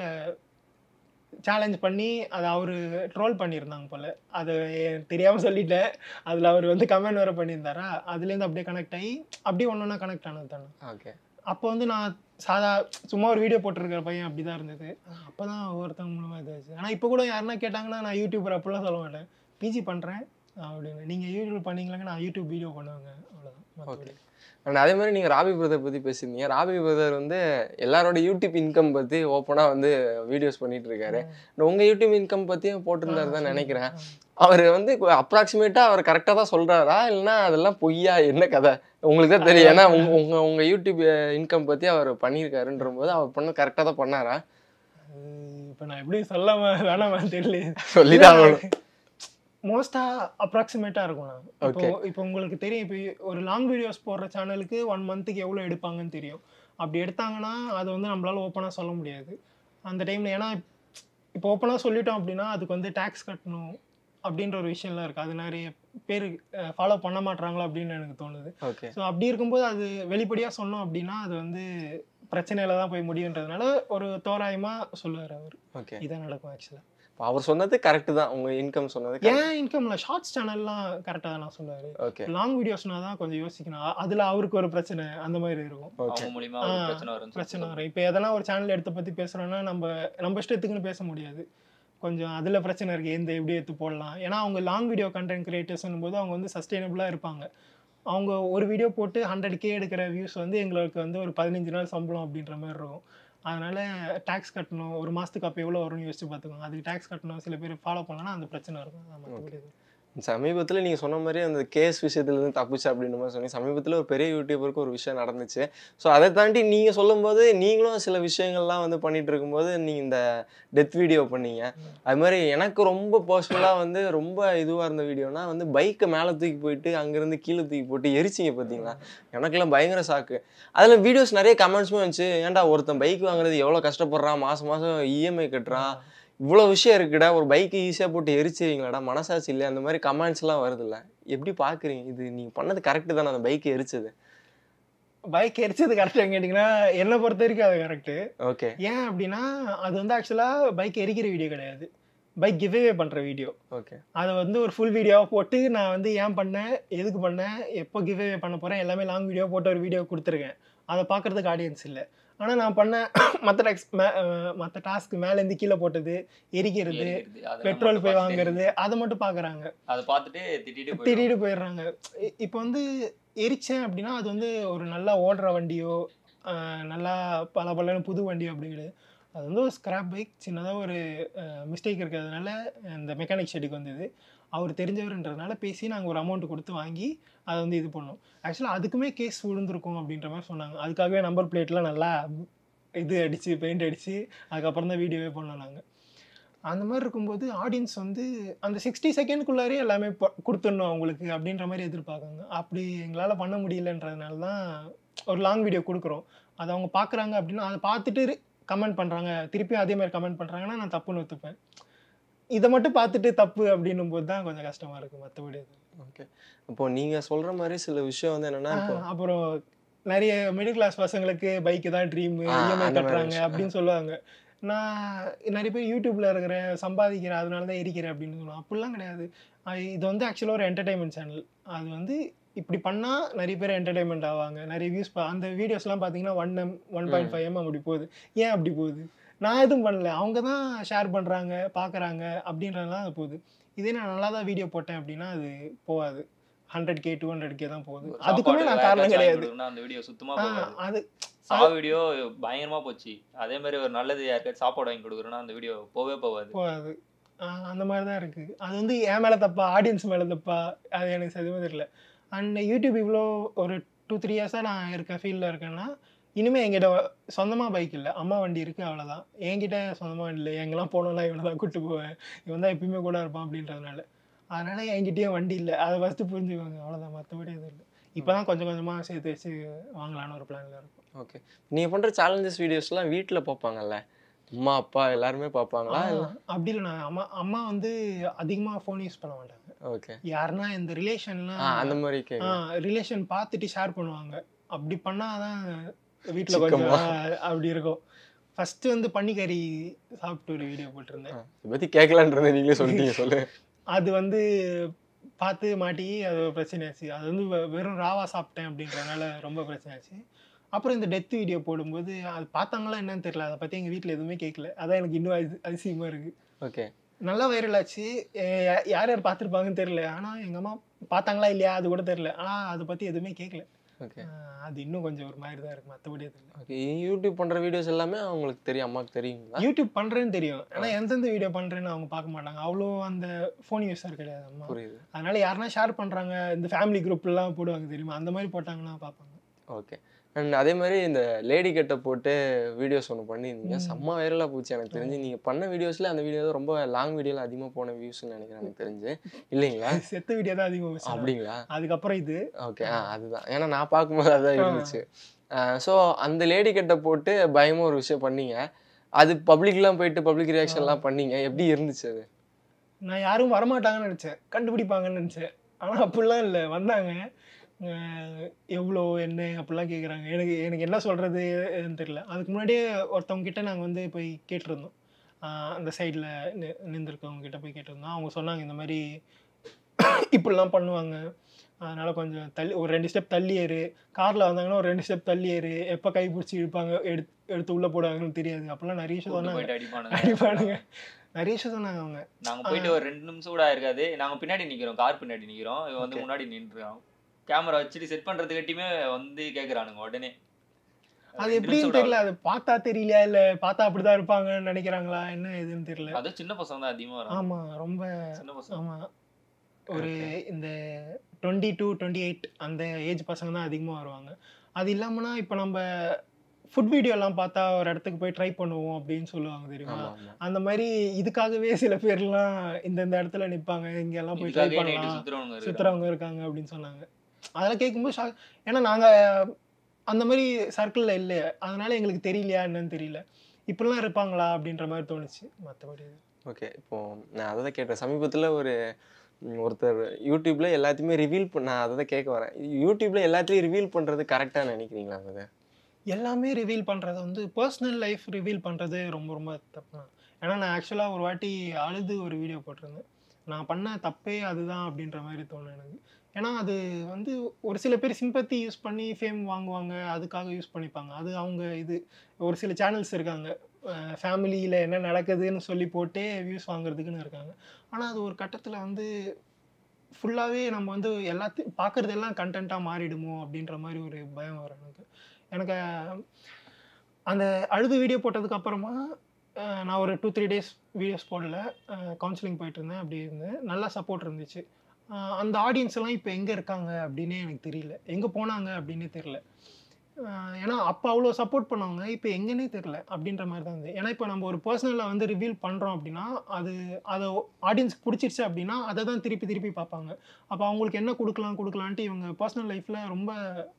சேலஞ்ச் பண்ணி அதை அவர் ட்ரோல் பண்ணியிருந்தாங்க போல் அது தெரியாமல் சொல்லிட்டேன் அதில் அவர் வந்து கமெண்ட் வேறு பண்ணியிருந்தாரா அதுலேருந்து அப்படியே கனெக்ட் ஆகி அப்படியே ஒன்று ஒன்றா கனெக்ட் ஆனது தானே ஓகே அப்போ வந்து நான் சாதா சும்மா ஒரு வீடியோ போட்டிருக்கிற பையன் அப்படி தான் இருந்தது அப்போ தான் ஒவ்வொருத்தவங்க மூலமாக இதாச்சு ஆனால் இப்போ கூட யாருன்னா கேட்டாங்கன்னா நான் யூடியூபர் அப்படிலாம் சொல்ல மாட்டேன் பிஜி பண்ணுறேன் அப்படின்னு நீங்கள் யூடியூப் பண்ணீங்களாங்க நான் யூடியூப் வீடியோ பண்ணுவேங்க அவ்வளோதான் மற்றபடி அண்ட் அதே மாதிரி நீங்கள் ராபி பிரதர் பற்றி பேசியிருந்தீங்க ராபி பிரதர் வந்து எல்லாரோட யூடியூப் இன்கம் பற்றி ஓப்பனாக வந்து வீடியோஸ் பண்ணிட்டு இருக்காரு உங்கள் யூடியூப் இன்கம் பற்றியும் போட்டிருந்தாரு தான் நினைக்கிறேன் அவர் வந்து அப்ராக்சிமேட்டாக அவர் கரெக்டாக தான் சொல்கிறாரா இல்லைன்னா அதெல்லாம் பொய்யா என்ன கதை உங்களுக்கு தான் தெரியும் ஏன்னா உங்க உங்க உங்க யூடியூப் இன்கம் பற்றி அவர் பண்ணியிருக்காருன்ற போது அவர் பண்ண கரெக்டாக தான் பண்ணாரா இப்போ நான் எப்படி சொல்லாம வேணாமா தெரியல சொல்லிதான் ஆகணும். மோஸ்ட்டாக அப்ராக்சிமேட்டாக இருக்கும் நான் இப்போ Okay. இப்போ உங்களுக்கு தெரியும் இப்போ ஒரு லாங் வீடியோஸ் போடுற சேனலுக்கு ஒன் மந்த்துக்கு எவ்வளோ எடுப்பாங்கன்னு தெரியும் அப்படி எடுத்தாங்கன்னா அதை வந்து நம்மளால ஓப்பனாக சொல்ல முடியாது அந்த டைமில் ஏன்னா இப்போ ஓப்பனாக சொல்லிட்டோம் அப்படின்னா அதுக்கு வந்து டேக்ஸ் கட்டணும் அப்படின்ற ஒரு விஷயம்லாம் இருக்குது அது நிறைய பேர் ஃபாலோ பண்ண மாட்றாங்களோ அப்படின்னு எனக்கு தோணுது ஓகே ஸோ அப்படி இருக்கும்போது அது வெளிப்படையாக சொன்னோம் அப்படின்னா அது வந்து பிரச்சனையில தான் போய் முடியுன்றதுனால ஒரு தோராயமாக சொல்லுவார் அவர் ஓகே இதான் நடக்கும் ஆக்சுவலாக அவர் சொன்னது கரெக்டு தான் உங்கள் இன்கம் சொன்னது ஏன் இன்கம்ல ஷார்ட்ஸ் சேனல்லாம் கரெக்டாக தான் நான் சொல்லுவார் ஓகே லாங் வீடியோஸ்னா தான் கொஞ்சம் யோசிக்கணும் அ- அதுல அவருக்கு ஒரு பிரச்சனை அந்த மாதிரி இருக்கும் ஓகே அவங்க மூலியமா ஒரு ஆ, பிரச்சனை வரும் பிரச்சனை வரும் இப்போ எதனா ஒரு சேனல் எடுத்து பத்தி பேசுறோம்னா நம்ம நம்ம இஷ்டத்துக்குன்னு பேச முடியாது கொஞ்சம் அதுல பிரச்சனை இருக்கு எந்த எப்படி எடுத்து போடலாம் ஏன்னா அவங்க லாங் வீடியோ கண்டென்ட் கிரியேட்டர்ஸ்னும் போது அவங்க வந்து சஸ்டைனபிளா இருப்பாங்க அவங்க ஒரு வீடியோ போட்டு ஹண்ட்ரட் கே எடுக்கிற வியூஸ் வந்து எங்களுக்கு வந்து ஒரு பதினஞ்சு நாள் சம்பளம் அப்படின்ற மாதிரி இருக்கும் அதனால டேக்ஸ் கட்டணும் ஒரு மாசத்துக்கு அப்போ எவ்வளோ வரும்னு யோசிச்சு பார்த்துக்கோங்க அதுக்கு டேக்ஸ் கட்டணும் சில பேர் ஃபாலோ பண்ணலன்னா அந்த பிரச்சனை இருக்கும் அதான் மத்தபடி எதுவும் சமீபத்தில் நீங்கள் சொன்ன மாதிரி அந்த கேஸ் விஷயத்துலேருந்து தப்பிச்சு அப்படின்ற மாதிரி சொன்னீங்க சமீபத்தில் ஒரு பெரிய யூடியூபருக்கு ஒரு விஷயம் நடந்துச்சு ஸோ அதை தாண்டி நீங்கள் சொல்லும்போது நீங்களும் சில விஷயங்கள்லாம் வந்து பண்ணிட்டு இருக்கும்போது நீங்கள் இந்த டெத் வீடியோ பண்ணீங்க அது மாதிரி எனக்கு ரொம்ப பர்சனலாக வந்து ரொம்ப இதுவாக இருந்த வீடியோனா வந்து பைக்கை மேலே தூக்கி போயிட்டு அங்கேருந்து கீழே தூக்கி போட்டு எரிச்சிங்க பார்த்தீங்களா எனக்கெல்லாம் பயங்கர சாக்கு அதில் வீடியோஸ் நிறைய கமெண்ட்ஸுமே வந்துச்சு ஏன்டா ஒருத்தன் பைக் வாங்குறது எவ்வளோ கஷ்டப்படுறான் மாதம் மாதம் இஎம்ஐ கட்டுறான் இவ்வளோ விஷயம் இருக்குடா ஒரு பைக்கு ஈஸியாக போட்டு எரிச்சிருவீங்களாடா மனசாட்சி இல்லை அந்த மாதிரி கமெண்ட்ஸ்லாம் வருதுல்ல எப்படி பார்க்குறீங்க இது நீங்கள் பண்ணது கரெக்டு தானே அந்த பைக்கை எரிச்சது பைக் எரிச்சது கரெக்டாக கேட்டிங்கன்னா என்னை பொறுத்த வரைக்கும் அது கரெக்டு ஓகே ஏன் அப்படின்னா அது வந்து ஆக்சுவலாக பைக் எரிக்கிற வீடியோ கிடையாது பைக் கிவ்வே பண்ணுற வீடியோ ஓகே அதை வந்து ஒரு ஃபுல் வீடியோவாக போட்டு நான் வந்து ஏன் பண்ணேன் எதுக்கு பண்ணேன் எப்போ கிவ்வே பண்ண போகிறேன் எல்லாமே லாங் வீடியோ போட்டு ஒரு வீடியோ கொடுத்துருக்கேன் அதை பார்க்குறதுக்கு ஆடியன்ஸ் இல்லை ஆனால் நான் பண்ண மற்ற டாக்ஸ் மற்ற டாஸ்க்கு மேலேருந்து கீழே போட்டது எரிக்கிறது எரிக்கிறது, அதெல்லாம் பெட்ரோல் மட்டும் போய் பார்த்துட்டு- வாங்குறது அதை மட்டும் பார்க்குறாங்க அதை பார்த்துட்டு திட்டிட்டு போயிடுவாங்க. திடீர்னு போயிடுறாங்க இ- இப்போ வந்து எரிச்சேன் அப்படின்னா அது வந்து ஒரு நல்லா ஓடுற வண்டியோ ஆஹ் நல்லா பல பல புது வண்டியோ அப்படிங்கிறது அது வந்து ஒரு ஸ்கிராப் பைக் சின்னதாக ஒரு மிஸ்டேக் இருக்கிறதுனால இந்த மெக்கானிக் ஷெட்டுக்கு வந்தது அவர் தெரிஞ்சவர்ன்றதுனால பேசி நாங்கள் ஒரு அமௌண்ட் கொடுத்து வாங்கி அதை வந்து இது பண்ணோம் ஆக்சுவலாக அதுக்குமே கேஸ் விழுந்திருக்கும் அப்படின்ற மாதிரி சொன்னாங்க அதுக்காகவே நம்பர் பிளேட்லாம் நல்லா இது அடித்து பெயிண்ட் அடித்து அதுக்கப்புறம் தான் வீடியோவே பண்ணோம் நாங்கள் அந்த மாதிரி இருக்கும்போது ஆடியன்ஸ் வந்து அந்த சிக்ஸ்டி செகண்ட்குள்ளாரே எல்லாமே ப- கொடுத்துடணும் அவங்களுக்கு அப்படின்ற மாதிரி எதிர்பார்க்காங்க அப்படி எங்களால் பண்ண முடியலன்றதுனால தான் ஒரு லாங் வீடியோ கொடுக்குறோம் அதை அவங்க பார்க்குறாங்க அப்படின்னா அதை பார்த்துட்டு கமெண்ட் பண்ணுறாங்க திருப்பியும் அதே மாதிரி கமெண்ட் பண்ணுறாங்கன்னா நான் தப்புன்னு ஒத்துப்பேன் இதை மட்டும் பார்த்துட்டு தப்பு அப்படின்னும் போது தான் கொஞ்சம் கஷ்டமாக இருக்குது மற்றபடி ஓகே இப்போ நீங்க சொல்ற மாதிரி சில விஷயம் வந்து என்னன்னா இப்போ அப்புறம் நிறைய மிடில் கிளாஸ் பசங்களுக்கு பைக்கு தான் ட்ரீம் ஆ, இஎம்ஐ அந்த மாதிரி கட்டுறாங்க விஷயம். அப்படின்னு சொல்லுவாங்க நான் நிறைய பேர் யூடியூப்ல இருக்கிறேன் சம்பாதிக்கிறேன் அதனால தான் எரிக்கிறேன் அப்படின்னு சொல்லுவாங்க அப்படிலாம் கிடையாது அது இது வந்து ஆக்சுவலாக ஒரு என்டர்டைன்மெண்ட் சேனல் அது வந்து இப்படி பண்ணால் நிறைய பேர் என்டர்டைன்மெண்ட் ஆவாங்க நிறைய வியூஸ் அந்த வீடியோஸ்லாம் பார்த்தீங்கன்னா one M one point five M அப்படி போகுது ஏன் அப்படி போகுது நான் எதுவும் பண்ணல அவங்க தான் ஷேர் பண்ணுறாங்க பார்க்குறாங்க அப்படின்றதுலாம் அது போகுது இதே நான் நல்லா தான் வீடியோ போட்டேன் அப்படின்னா அது போகாது hundred K two hundred K தான் போகுது அதுக்குமே சாப்பாடு நான் வேற காரணம் ஏதாச்சும் வாங்கி கிடையாது கொடுக்கணும்னா அந்த வீடியோ சுத்தமா ஆ, போகாது அது சா வீடியோ பயங்கரமா போச்சு அதே மாதிரி ஒரு நல்லது யாருக்காச்சும் சாப்பாடு வாங்கி கொடுக்குறோம்னா அந்த வீடியோ போவே போகாது போகாது ஆஹ் அந்த மாதிரி தான் இருக்குது அது வந்து என் மேலே தப்பா ஆடியன்ஸ் மேலே தப்பா அது எனக்கு சதுமே தெரியல அண்ட் யூடியூப் இவ்வளோ ஒரு டூ த்ரீ இயர்ஸாக நான் இருக்க ஃபீல்டில் இருக்கேன்னா இனிமேல் என்கிட்ட சொந்தமாக பைக் இல்லை அம்மா வண்டி இருக்குது அவ்வளோதான் என்கிட்ட சொந்தமாக வண்டி இல்லை எங்கெல்லாம் போனோம்னா இவனை தான் கூப்பிட்டு போவேன் இவன் தான் எப்பயுமே கூட இருப்பான் அப்படின்றதுனால அதனால என்கிட்டயும் வண்டி இல்லை அதை ஃபஸ்ட்டு புரிஞ்சுக்கோங்க அவ்வளோதான் மற்றபடி எதுவும் இல்லை இப்போ தான் கொஞ்சம் கொஞ்சமாக சேர்த்து வச்சு வாங்கலான்னு ஒரு பிளானில் இருக்கும் ஓகே நீங்க பண்ற சேலஞ்சஸ் வீடியோஸ்லாம் வீட்ல பார்ப்பாங்கல்ல அம்மா அப்பா எல்லாருமே பார்ப்பாங்களா ஆ, அப்படி இல்லை நான் அம்மா அம்மா வந்து அதிகமாக ஃபோன் யூஸ் பண்ண மாட்டாங்க ஓகே யாருன்னா இந்த ஆ ரிலேஷன்லாம் அந்த மாதிரி கேட்க ரிலேஷன் பார்த்துட்டு ஷேர் பண்ணுவாங்க அப்படி பண்ணாதான் வீட்டில் கொஞ்சம் சிக்கமா. ஆ, அப்படி இருக்கும் ஃபர்ஸ்ட் வந்து பன்னிக்கறி சாப்பிட்டு ஒரு வீடியோ போட்டிருந்தேன் இதை பத்தி கேட்கலான்றதை நீங்களே சொல்லிட்டீங்க சொல்லு அது வந்து பார்த்து மாட்டி அது ஒரு பிரச்சனையாச்சு அது வந்து வெ- வெறும் ராவா சாப்பிட்டேன் அப்படின்றதுனால ரொம்ப பிரச்சனையாச்சு அப்புறம் இந்த டெத் வீடியோ போடும்போது அது பார்த்தாங்களா என்னன்னு தெரியல அதை பற்றி எங்கள் வீட்டில் எதுவுமே கேட்கல அதான் எனக்கு இன்னும் அதி அதிசயமாக இருக்குது ஓகே நல்லா வைரல் ஆச்சு எ- யா- யார் யார் பார்த்துருப்பாங்கன்னு தெரியல ஆனால் எங்கள் அம்மா பார்த்தாங்களா இல்லையா அது கூட தெரியல ஆனால் அதை பற்றி எதுவுமே கேட்கல ஓகே ஆஹ் அது இன்னும் கொஞ்சம் ஒரு மாதிரி தான் இருக்கு மற்றபடி அது இல்லை ஓகே யூடியூப் பண்ற வீடியோஸ் எல்லாமே அவங்களுக்கு தெரியும் அம்மாவுக்கு தெரியுங்களா யூடியூப் பண்ணுறேன்னு தெரியும் ஆனால் எந்தெந்த வீடியோ பண்ணுறேன்னு அவங்க பார்க்க மாட்டாங்க அவ்வளோ அந்த ஃபோன் யூஸர் கிடையாது அம்மா புரியுது அதனால யாருன்னா ஷேர் பண்ணுறாங்க இந்த ஃபேமிலி குரூப்லாம் போடுவாங்க தெரியுமா அந்த மாதிரி போட்டாங்கன்னா பார்ப்பாங்க ஓகே அண்ட் அதே மாதிரி இந்த லேடி கெட்ட போட்டு வீடியோஸ் ஒன்று பண்ணியிருந்தீங்க செம்ம வைரலாக போச்சு எனக்கு தெரிஞ்சு நீங்கள் பண்ண வீடியோஸில் அந்த வீடியோ தான் ரொம்ப லாங் வீடியோவில் அதிகமாக போன வியூஸ்னு நினைக்கிறேன் எனக்கு தெரிஞ்சு இல்லைங்களா செத்த வீடியோ தான் அதிகமாக வச்சு அப்படிங்களா அதுக்கப்புறம் இது ஓகே ஆ அதுதான் ஏன்னா நான் பார்க்கும்போது அதான் இருந்துச்சு ஸோ அந்த லேடி கெட்ட போட்டு பயமாக ஒரு விஷயம் பண்ணீங்க அது பப்ளிக்லாம் போயிட்டு பப்ளிக் ரியாக்ஷன்லாம் பண்ணீங்க எப்படி இருந்துச்சு அது நான் யாரும் வரமாட்டாங்கன்னு நினச்சேன் கண்டுபிடிப்பாங்கன்னு நினச்சேன் ஆனால் அப்படிலாம் இல்லை வந்தாங்க அஹ் எவ்வளோ என்ன அப்படிலாம் கேட்குறாங்க எனக்கு எனக்கு என்ன சொல்கிறது தெரியல அதுக்கு முன்னாடியே ஒருத்தவங்க கிட்ட நாங்கள் வந்து போய் கேட்டிருந்தோம் அஹ் அந்த சைடில் நின்றுருக்கவங்க கிட்ட போய் கேட்டிருந்தோம் அவங்க சொன்னாங்க இந்த மாதிரி இப்படிலாம் பண்ணுவாங்க அதனால கொஞ்சம் தள்ளி ஒரு ரெண்டு ஸ்டெப் தள்ளி ஏறு காரில் வந்தாங்கன்னா ஒரு ரெண்டு ஸ்டெப் தள்ளி ஏறு எப்போ கை பிடிச்சி இழுப்பாங்க எடுத்து எடுத்து உள்ளே போடுவாங்கன்னு தெரியாது அப்போல்லாம் நிறைய விஷயம் கூட்டு சொன்னாங்க போயிட்டு அடிப்பானுங்க அடிப்பானுங்க நிறைய விஷயம் சொன்னாங்க அவங்க நாங்க போயிட்டு ஒரு ரெண்டு நிமிஷம் கூட இருக்காது நாங்க பின்னாடி நிக்கிறோம் கார் பின்னாடி நிக்கிறோம் இவன் வந்து முன்னாடி நின்றுறான் கேமரா வச்சுட்டு செட் பண்றதுக்கட்டியுமே வந்து கேக்குறானுங்க உடனே அது ரெண்டு நிமிஷம் எப்படின்னு கூட தெரியல அது பார்த்தா தெரியலையா இல்ல பார்த்தா அப்படிதான் இருப்பாங்கன்னு நினைக்கிறாங்களா என்ன ஏதுன்னு தெரியல ஆகல. அதுவும் சின்ன பசங்க தான் அதிகமா வராங்க ஆமா ரொம்ப சின்ன பசங்க ஆமா ஒரு இந்த டுவெண்ட்டி டூ டுவெண்ட்டி எயிட் அந்த ஏஜ் பசங்க தான் அதிகமா வருவாங்க அது இல்லாமனா இப்போ நம்ம ஃபுட் வீடியோ எல்லாம் பார்த்தா ஒரு இடத்துக்கு போய் ட்ரை பண்ணுவோம் அப்படின்னு சொல்லுவாங்க தெரியுமா ஆமாம் ஆமாம் அந்த மாதிரி இதுக்காகவே சில பேர்லாம் இந்த இந்த இடத்துல நிப்பாங்க இங்க எல்லாம் போய் ட்ரை இதுக்காகவே நைட்டு பண்ணலாம் சுத்துறவங்க இருக்காங்க சுத்துறவங்க இருக்காங்க அப்படின்னு சொன்னாங்க அதெல்லாம் கேட்கும்போது ஷாக் ஏன்னா நாங்க அந்த மாதிரி சர்க்கிளில் இல்லை அதனால எங்களுக்கு தெரியலையா என்னன்னு தெரியல இப்படிலாம் இருப்பாங்களா அப்படின்ற மாதிரி தோணுச்சு மற்றபடி ஓகே இப்போ நான் அதை தான் கேட்டேன் சமீபத்தில் ஒரு ம், ஒருத்தர் யூடியூப்ல எல்லாத்தையுமே ரிவீல் பண்ண நான் அதை தான் கேட்க வரேன் யூடியூப்ல எல்லாத்தையும் ரிவீல் பண்றது கரெக்டாக நினைக்கிறீங்களா அதை எல்லாமே ரிவீல் பண்ணுறது வந்து பர்சனல் லைஃப் ரிவீல் பண்ணுறது ரொம்ப ரொம்ப தப்பு தான் ஏன்னா நான் ஆக்சுவலாக ஒரு வாட்டி அழுது ஒரு வீடியோ போட்டிருந்தேன் நான் பண்ண தப்பே அதுதான் அப்படின்ற மாதிரி தோணும் எனக்கு ஏன்னா அது வந்து ஒரு சில பேர் சிம்பத்தி யூஸ் பண்ணி ஃபேம் வாங்குவாங்க அதுக்காக யூஸ் பண்ணிப்பாங்க அது அவங்க இது ஒரு சில சேனல்ஸ் இருக்காங்க ஃபேமிலியில் என்ன நடக்குதுன்னு சொல்லி போட்டே வியூஸ் வாங்குறதுக்குன்னு இருக்காங்க ஆனால் அது ஒரு கட்டத்தில் வந்து ஃபுல்லாகவே நம்ம வந்து எல்லாத்தையும் பார்க்குறதெல்லாம் கண்டென்ட்டாக மாறிடுமோ அப்படின்ற மாதிரி ஒரு பயம் வரும் எனக்கு எனக்கு அந்த அழுது வீடியோ போட்டதுக்கு அப்புறமா அஹ், நான் ஒரு டூ த்ரீ டேஸ் வீடியோஸ் போடல கவுன்சிலிங் போயிட்டு இருந்தேன் அப்படி இருந்தேன் நல்லா சப்போர்ட் இருந்துச்சு அஹ், அந்த ஆடியன்ஸ் எல்லாம் இப்போ எங்கே இருக்காங்க அப்படின்னே எனக்கு தெரியல எங்கே போனாங்க அப்படின்னே தெரியல அஹ், ஏன்னா அப்போ அவ்வளோ சப்போர்ட் பண்ணவங்க இப்போ எங்கன்னே தெரில அப்படின்ற மாதிரி தான் இருந்தது ஏன்னா இப்போ நம்ம ஒரு பர்சனலில் வந்து ரிவீல் பண்ணுறோம் அப்படின்னா அது அதை ஆடியன்ஸ்க்கு பிடிச்சிருச்சு அப்படின்னா அதை தான் திருப்பி திருப்பி பார்ப்பாங்க அப்போ அவங்களுக்கு என்ன கொடுக்கலாம் கொடுக்கலான்ட்டு இவங்க பர்சனல் லைஃப்பில் ரொம்ப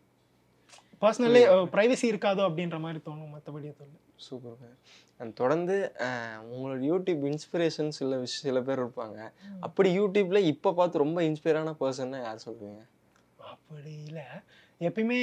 பர்சனலே ப்ரைவசி இருக்காதோ அப்படின்ற மாதிரி தோணும் மற்றபடி தோணும் சூப்பர் அண்ட் தொடர்ந்து அஹ், உங்களோட யூடியூப் இன்ஸ்பிரேஷன் சில விஷ சில பேர் இருப்பாங்க அப்படி யூடியூப்ல இப்போ பார்த்து ரொம்ப இன்ஸ்பயரான பர்சன்னா யார் சொல்லுவீங்க அப்படி இல்லை எப்பயுமே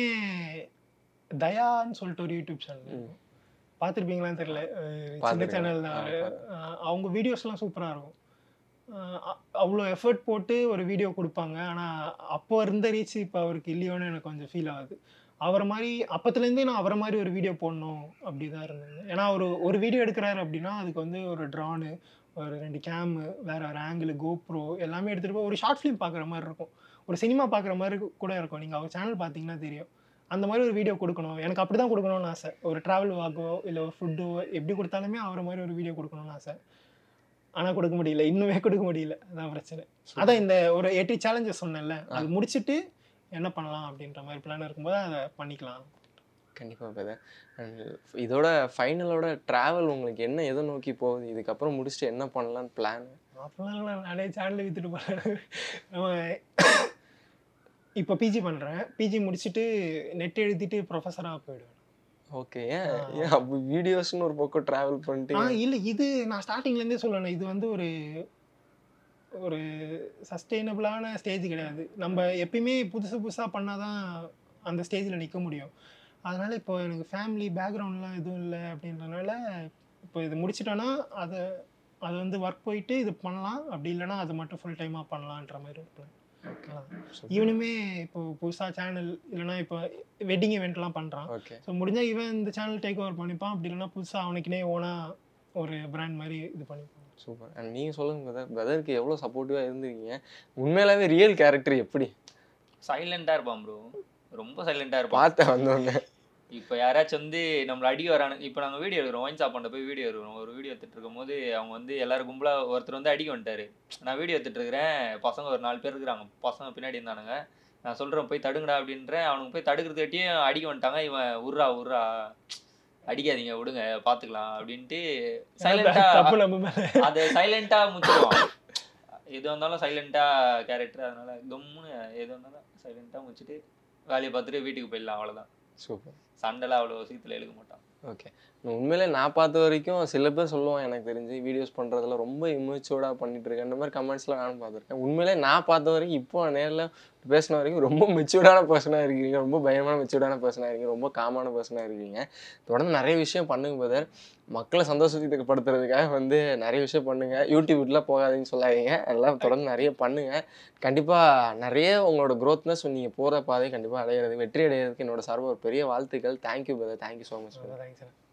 தயான்னு சொல்லிட்டு ஒரு யூடியூப் சேனல் ம். பார்த்துருப்பீங்களான்னு தெரியல அஹ் சின்ன பார்த்திருக்கேன். சேனல் தான் ஆ, அவரு. அஹ் அவங்க வீடியோஸ்லாம் சூப்பராக இருக்கும் அஹ் அ- அவ்வளோ எஃபர்ட் போட்டு ஒரு வீடியோ கொடுப்பாங்க ஆனால் அப்போ இருந்த ரீச் இப்போ அவருக்கு இல்லையோன்னு எனக்கு கொஞ்சம் ஃபீல் ஆகுது அவரை மாதிரி அப்பத்துலேருந்தே நான் அவரை மாதிரி ஒரு வீடியோ போடணும் அப்படி தான் இருந்தது ஏன்னா ஒரு ஒரு வீடியோ எடுக்கிறாரு அப்படின்னா அதுக்கு வந்து ஒரு ட்ரானு ஒரு ரெண்டு கேமு வேற ஒரு ஆங்கிள் கோப்ரோ எல்லாமே எடுத்துகிட்டு போய் ஒரு ஷார்ட் ஃபிலிம் பார்க்குற மாதிரி இருக்கும் ஒரு சினிமா பார்க்குற மாதிரி கூட இருக்கும் நீங்கள் அவர் சேனல் பார்த்தீங்கன்னா தெரியும் அந்த மாதிரி ஒரு வீடியோ கொடுக்கணும் எனக்கு அப்படி தான் கொடுக்கணும்னு ஆசை ஒரு ட்ராவல் வாக்கோ இல்லை ஒரு ஃபுட்டோ எப்படி கொடுத்தாலுமே அவரை மாதிரி ஒரு வீடியோ கொடுக்கணும்னு ஆசை ஆனால் கொடுக்க முடியல இன்னுமே கொடுக்க முடியல அதான் பிரச்சனை அதான் இந்த ஒரு எயிட்டி சேலஞ்சஸ் சொன்னேன்ல அது முடிச்சுட்டு என்ன பண்ணலாம் அப்படின்ற மாதிரி பிளான் இருக்கும்போது அதை பண்ணிக்கலாம் கண்டிப்பாக பிரதர் அண்ட் இதோட ஃபைனலோட ட்ராவல் உங்களுக்கு என்ன எதை நோக்கி போகுது இதுக்கப்புறம் முடிச்சுட்டு என்ன பண்ணலான்னு பிளான் அப்படிலாம் நான் நிறைய சேனல் வித்துட்டு போகிறேன் இப்போ பிஜி பண்ணுறேன் பிஜி முடிச்சுட்டு நெட் எழுதிட்டு ப்ரொஃபஸராக போயிடுவேன் ஓகே ஏன் ஏன் அப்போ வீடியோஸ்னு ஒரு பக்கம் ட்ராவல் பண்ணிட்டு ஆ இல்லை இது நான் ஸ்டார்டிங்லேருந்தே சொல்லணும் இது வந்து ஒரு ஒரு சஸ்டெயினபிளான ஸ்டேஜ் கிடையாது நம்ம எப்பயுமே புதுசு புதுசாக பண்ணால் தான் அந்த ஸ்டேஜில் நிற்க முடியும் அதனால் இப்போ எனக்கு ஃபேமிலி பேக்ரவுண்ட்லாம் எதுவும் இல்லை அப்படின்றனால இப்போ இது முடிச்சிட்டோன்னா அதை அது வந்து ஒர்க் போயிட்டு இது பண்ணலாம் அப்படி இல்லைன்னா அது மட்டும் ஃபுல் டைமாக பண்ணலான்ற மாதிரி ஒரு plan. இவனுமே இப்போ புதுசாக சேனல் இல்லைன்னா இப்போ வெட்டிங் இவெண்ட்லாம் பண்ணுறான் ஓகே ஸோ முடிஞ்சால் இவன் இந்த சேனல் டேக் ஓவர் பண்ணிப்பான் அப்படி இல்லைன்னா புதுசாக அவனுக்குனே ஓனாக ஒரு பிராண்ட் மாதிரி இது பண்ணிப்பான் சூப்பர் அண்ட் நீங்கள் சொல்லுங்க பிரதர் பிரதருக்கு எவ்வளோ சப்போர்ட்டிவாக இருந்திருக்கீங்க உண்மையிலாவே ரியல் கேரக்டர் எப்படி சைலண்டா இருப்பான் ப்ரோ ரொம்ப சைலண்டா இருப்பான் பார்த்த வந்தோடனே இப்போ யாராச்சும் வந்து நம்மள அடி வரானு இப்போ நாங்கள் வீடியோ எடுக்கிறோம் ஒயின் சாப்பாண்ட போய் வீடியோ எடுக்கிறோம் ஒரு வீடியோ எடுத்துட்டு இருக்கும்போது அவங்க வந்து எல்லாரும் கும்பலாக ஒருத்தர் வந்து அடிக்க வந்துட்டாரு நான் வீடியோ எடுத்துட்டு இருக்கிறேன் பசங்க ஒரு நாலு பேர் இருக்கிறாங்க பசங்க பின்னாடி இருந்தானுங்க நான் சொல்கிறேன் போய் தடுங்கடா அப்படின்றேன் அவனுக்கு போய் தடுக்கிறதுக்கிட்டேயும் அடிக்க வந்துட்டாங்க இவன் உர்றா உர்றா அடிக்காதீங்க விடுங்க பார்த்துக்கலாம் அப்படின்ட்டு சைலண்டா தப்பு நம்ம மேலே அதை சைலண்டா முடிச்சிடுவான் எது வந்தாலும் சைலண்டா கேரக்டர் அதனால கம்முன்னு எது வந்தாலும் சைலண்டா முடிச்சுட்டு வேலையை பார்த்துட்டு வீட்டுக்கு போயிடலாம் அவ்வளவுதான் சூப்பர் சண்டைலாம் அவ்வளோ சீக்கிரம் எழுத மாட்டான் ஓகே உண்மையிலே நான் பார்த்த வரைக்கும் சில பேர் சொல்லுவான் எனக்கு தெரிஞ்சு வீடியோஸ் பண்ணுறதுல ரொம்ப இமேச்சோர்டாக பண்ணிட்டு இருக்கேன் இந்த மாதிரி கமெண்ட்ஸ்லாம் நானும் பார்த்துருக்கேன் உண்மையிலே நான் பார்த்த வரைக்கும் இப்போ நேரில் பேசின வரைக்கும் ரொம்ப மெச்சூர்டான பர்சனாக இருக்கீங்க ரொம்ப பயமான மெச்சூர்டான பர்சனாக இருக்கீங்க ரொம்ப காமான பர்சனாக இருக்கீங்க தொடர்ந்து நிறைய விஷயம் பண்ணுங்க பிரதர் மக்களை சந்தோஷத்துக்கு வந்து நிறைய விஷயம் பண்ணுங்க யூடியூப்லாம் போகாதீங்கன்னு சொல்லாதீங்க எல்லாம் தொடர்ந்து நிறைய பண்ணுங்க கண்டிப்பாக நிறைய உங்களோட க்ரோத்னஸ் நீங்கள் போகிற பாதை கண்டிப்பாக அடையிறது வெற்றி அடையிறதுக்கு என்னோட சார்பாக ஒரு பெரிய வாழ்த்துக்கள் thank you brother thank you so much thanks